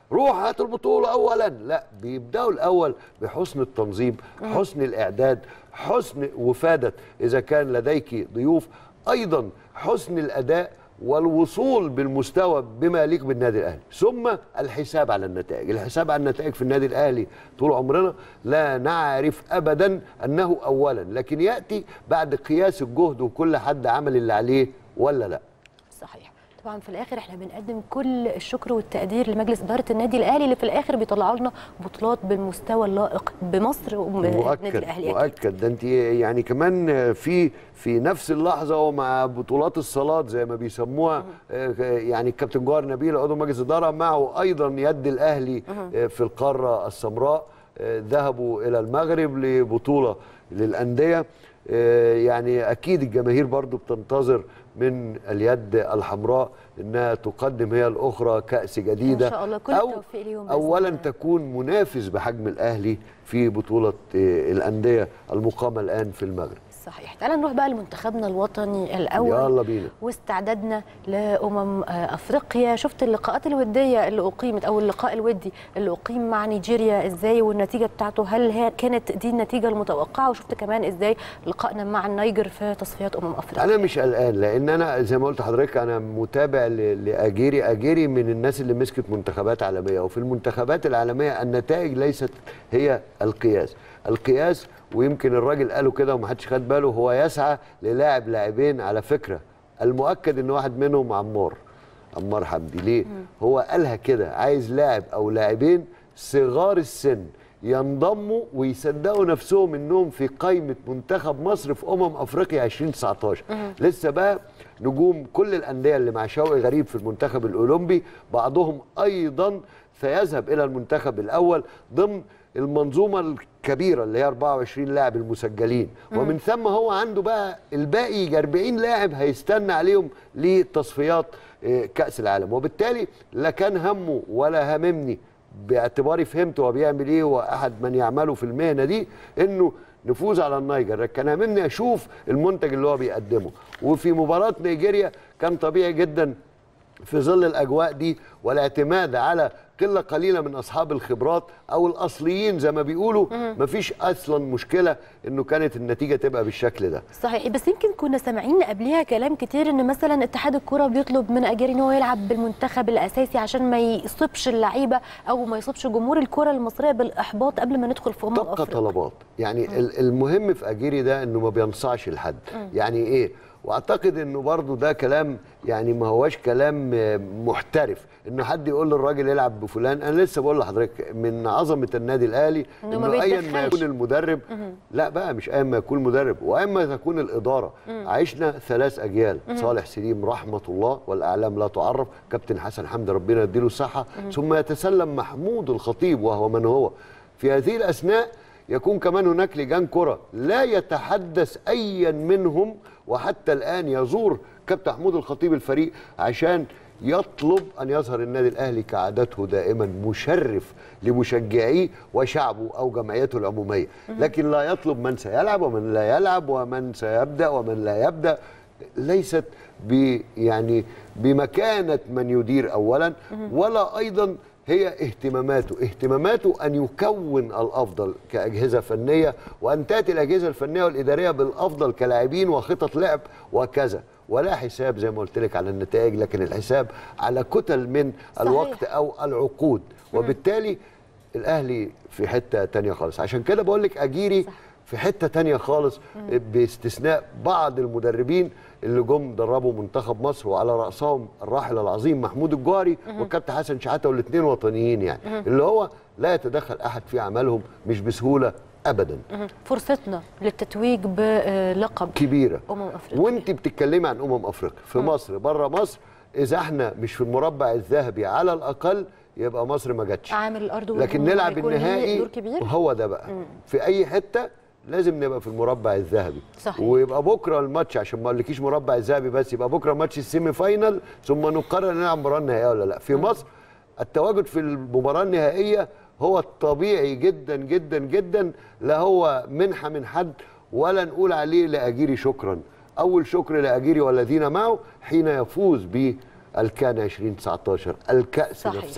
روح هات البطوله اولا لا بيبداوا الاول بحسن التنظيم حسن الاعداد حسن وفاده اذا كان لديك ضيوف ايضا حسن الاداء والوصول بالمستوى بما يليق بالنادي الاهلي ثم الحساب على النتائج الحساب على النتائج في النادي الاهلي طول عمرنا لا نعرف ابدا انه اولا لكن ياتي بعد قياس الجهد وكل حد عمل اللي عليه ولا لا صحيح طبعا في الاخر احنا بنقدم كل الشكر والتقدير لمجلس اداره النادي الاهلي اللي في الاخر بيطلعوا لنا بطولات بالمستوى اللائق بمصر والنادي مؤكد الاهلي أكيد. مؤكد ده انت يعني كمان في في نفس اللحظه ومع بطولات الصالات زي ما بيسموها آه، يعني الكابتن جوهر نبيل عضو مجلس اداره معه ايضا يد الاهلي آه، في القاره السمراء آه، ذهبوا الى المغرب لبطوله للانديه آه، يعني اكيد الجماهير برضو بتنتظر من اليد الحمراء انها تقدم هي الاخرى كاس جديده إن شاء الله. كل أو التوفيق ليهم بإذن اولا الله. تكون منافس بحجم الاهلي في بطوله آه، الانديه المقامه الان في المغرب صحيح تعال نروح بقى لمنتخبنا الوطني الاول يلا بينا واستعدادنا لامم آه، افريقيا شفت اللقاءات الوديه اللي اقيمت او اللقاء الودي اللي اقيم مع نيجيريا ازاي والنتيجه بتاعته هل هي كانت دي النتيجه المتوقعه وشفت كمان ازاي لقائنا مع النيجر في تصفيات امم افريقيا انا مش قلقان لان انا زي ما قلت لحضرتك انا متابع ل- لاجيري اجيري من الناس اللي مسكت منتخبات عالميه وفي المنتخبات العالميه النتائج ليست هي القياس القياس ويمكن الراجل قاله كده ومحدش خد باله هو يسعى للاعب لاعبين على فكره المؤكد ان واحد منهم عمار عمار حمدي ليه هو قالها كده عايز لاعب او لاعبين صغار السن ينضموا ويصدقوا نفسهم انهم في قائمه منتخب مصر في امم افريقيا 2019 لسه بقى نجوم كل الانديه اللي مع شوقي غريب في المنتخب الاولمبي بعضهم ايضا سيذهب الى المنتخب الاول ضمن المنظومه الكبيره اللي هي 24 لاعب المسجلين ومن ثم هو عنده بقى الباقي يجي 40 لاعب هيستنى عليهم لتصفيات آه، كاس العالم وبالتالي لا كان همه ولا هممني باعتباري فهمت هو بيعمل ايه واحد من يعمله في المهنه دي انه نفوز على النيجر كان هممني اشوف المنتج اللي هو بيقدمه وفي مباراه نيجيريا كان طبيعي جدا في ظل الاجواء دي والاعتماد على قله قليله من اصحاب الخبرات او الاصليين زي ما بيقولوا مفيش اصلا مشكله انه كانت النتيجه تبقى بالشكل ده صحيح بس يمكن كنا سامعين قبليها كلام كتير ان مثلا اتحاد الكره بيطلب من اجاري ان هو يلعب بالمنتخب الاساسي عشان ما يصيبش اللعيبه او ما يصيبش جمهور الكره المصريه بالاحباط قبل ما ندخل في امم تبقى افريقيا طلبات يعني ال- المهم في اجيري ده انه ما بينصعش لحد يعني ايه واعتقد انه برضو ده كلام يعني ما هواش كلام آه، محترف انه حد يقول للراجل يلعب بفلان انا لسه بقول لحضرتك من عظمه النادي الاهلي إنه ما انه ايا ما بيتدخلش. يكون المدرب لا بقى مش ايا ما يكون مدرب واما تكون الاداره عشنا ثلاث اجيال صالح سليم رحمه الله والاعلام لا تعرف كابتن حسن حمدي ربنا يديله الصحه ثم يتسلم محمود الخطيب وهو من هو في هذه الاثناء يكون كمان هناك لجان كره لا يتحدث ايا منهم وحتى الان يزور كابتن محمود الخطيب الفريق عشان يطلب ان يظهر النادي الاهلي كعادته دائما مشرف لمشجعيه وشعبه او جمعيته العموميه لكن لا يطلب من سيلعب ومن لا يلعب ومن سيبدا ومن لا يبدا ليست ب يعني بمكانه من يدير اولا ولا ايضا هي اهتماماته اهتماماته أن يكون الأفضل كأجهزة فنية وأن تأتي الأجهزة الفنية والإدارية بالأفضل كلاعبين وخطط لعب وكذا ولا حساب زي ما قلت لك على النتائج لكن الحساب على كتل من صحيح. الوقت أو العقود وبالتالي الأهلي في حتة تانية خالص عشان كده بقول لك أجيري صح. في حتة تانية خالص باستثناء بعض المدربين اللي جم دربوا منتخب مصر وعلى رأسهم الراحل العظيم محمود الجوهري والكابتن حسن شحاتة والاثنين وطنيين يعني اللي هو لا يتدخل أحد في أعمالهم مش بسهولة أبدا فرصتنا للتتويج بلقب كبيرة امم افريقيا وانت بتتكلمي عن أمم أفريقيا في مصر بره مصر إذا احنا مش في المربع الذهبي على الأقل يبقى مصر ما جاتش عامل الارض لكن والجمهور نلعب هيكون ليه النهائي دور كبير هو ده بقى في اي حته لازم نبقى في المربع الذهبي صحيح. ويبقى بكره الماتش عشان ما اقولكيش مربع الذهبي بس يبقى بكره ماتش السيمي فاينال ثم نقرر نلعب المباراه النهائيه ولا لا في مصر التواجد في المباراه النهائيه هو الطبيعي جدا جدا جدا لا هو منحه من حد ولا نقول عليه لاجيري شكرا اول شكر لاجيري والذين معه حين يفوز بالكان 2019 الكاس صحيح نفسها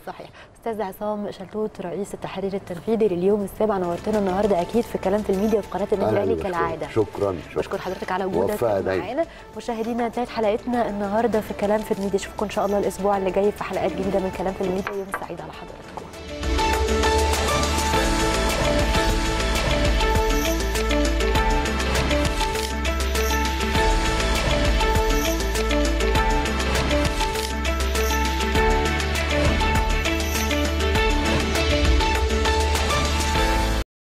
صحيح استاذ عصام شلتوت رئيس التحرير التنفيذي لليوم السابع نورتنا النهارده اكيد في كلام في الميديا وفي قناه النادي أهلاً الاهلي بشكرك. كالعاده شكرا بشكر شكرا حضرتك على وجودك موفقة دايما. معانا مشاهدينا انتهت حلقتنا النهارده في كلام في الميديا اشوفكم ان شاء الله الاسبوع اللي جاي في حلقات جديده من كلام في الميديا يوم سعيد على حضراتكم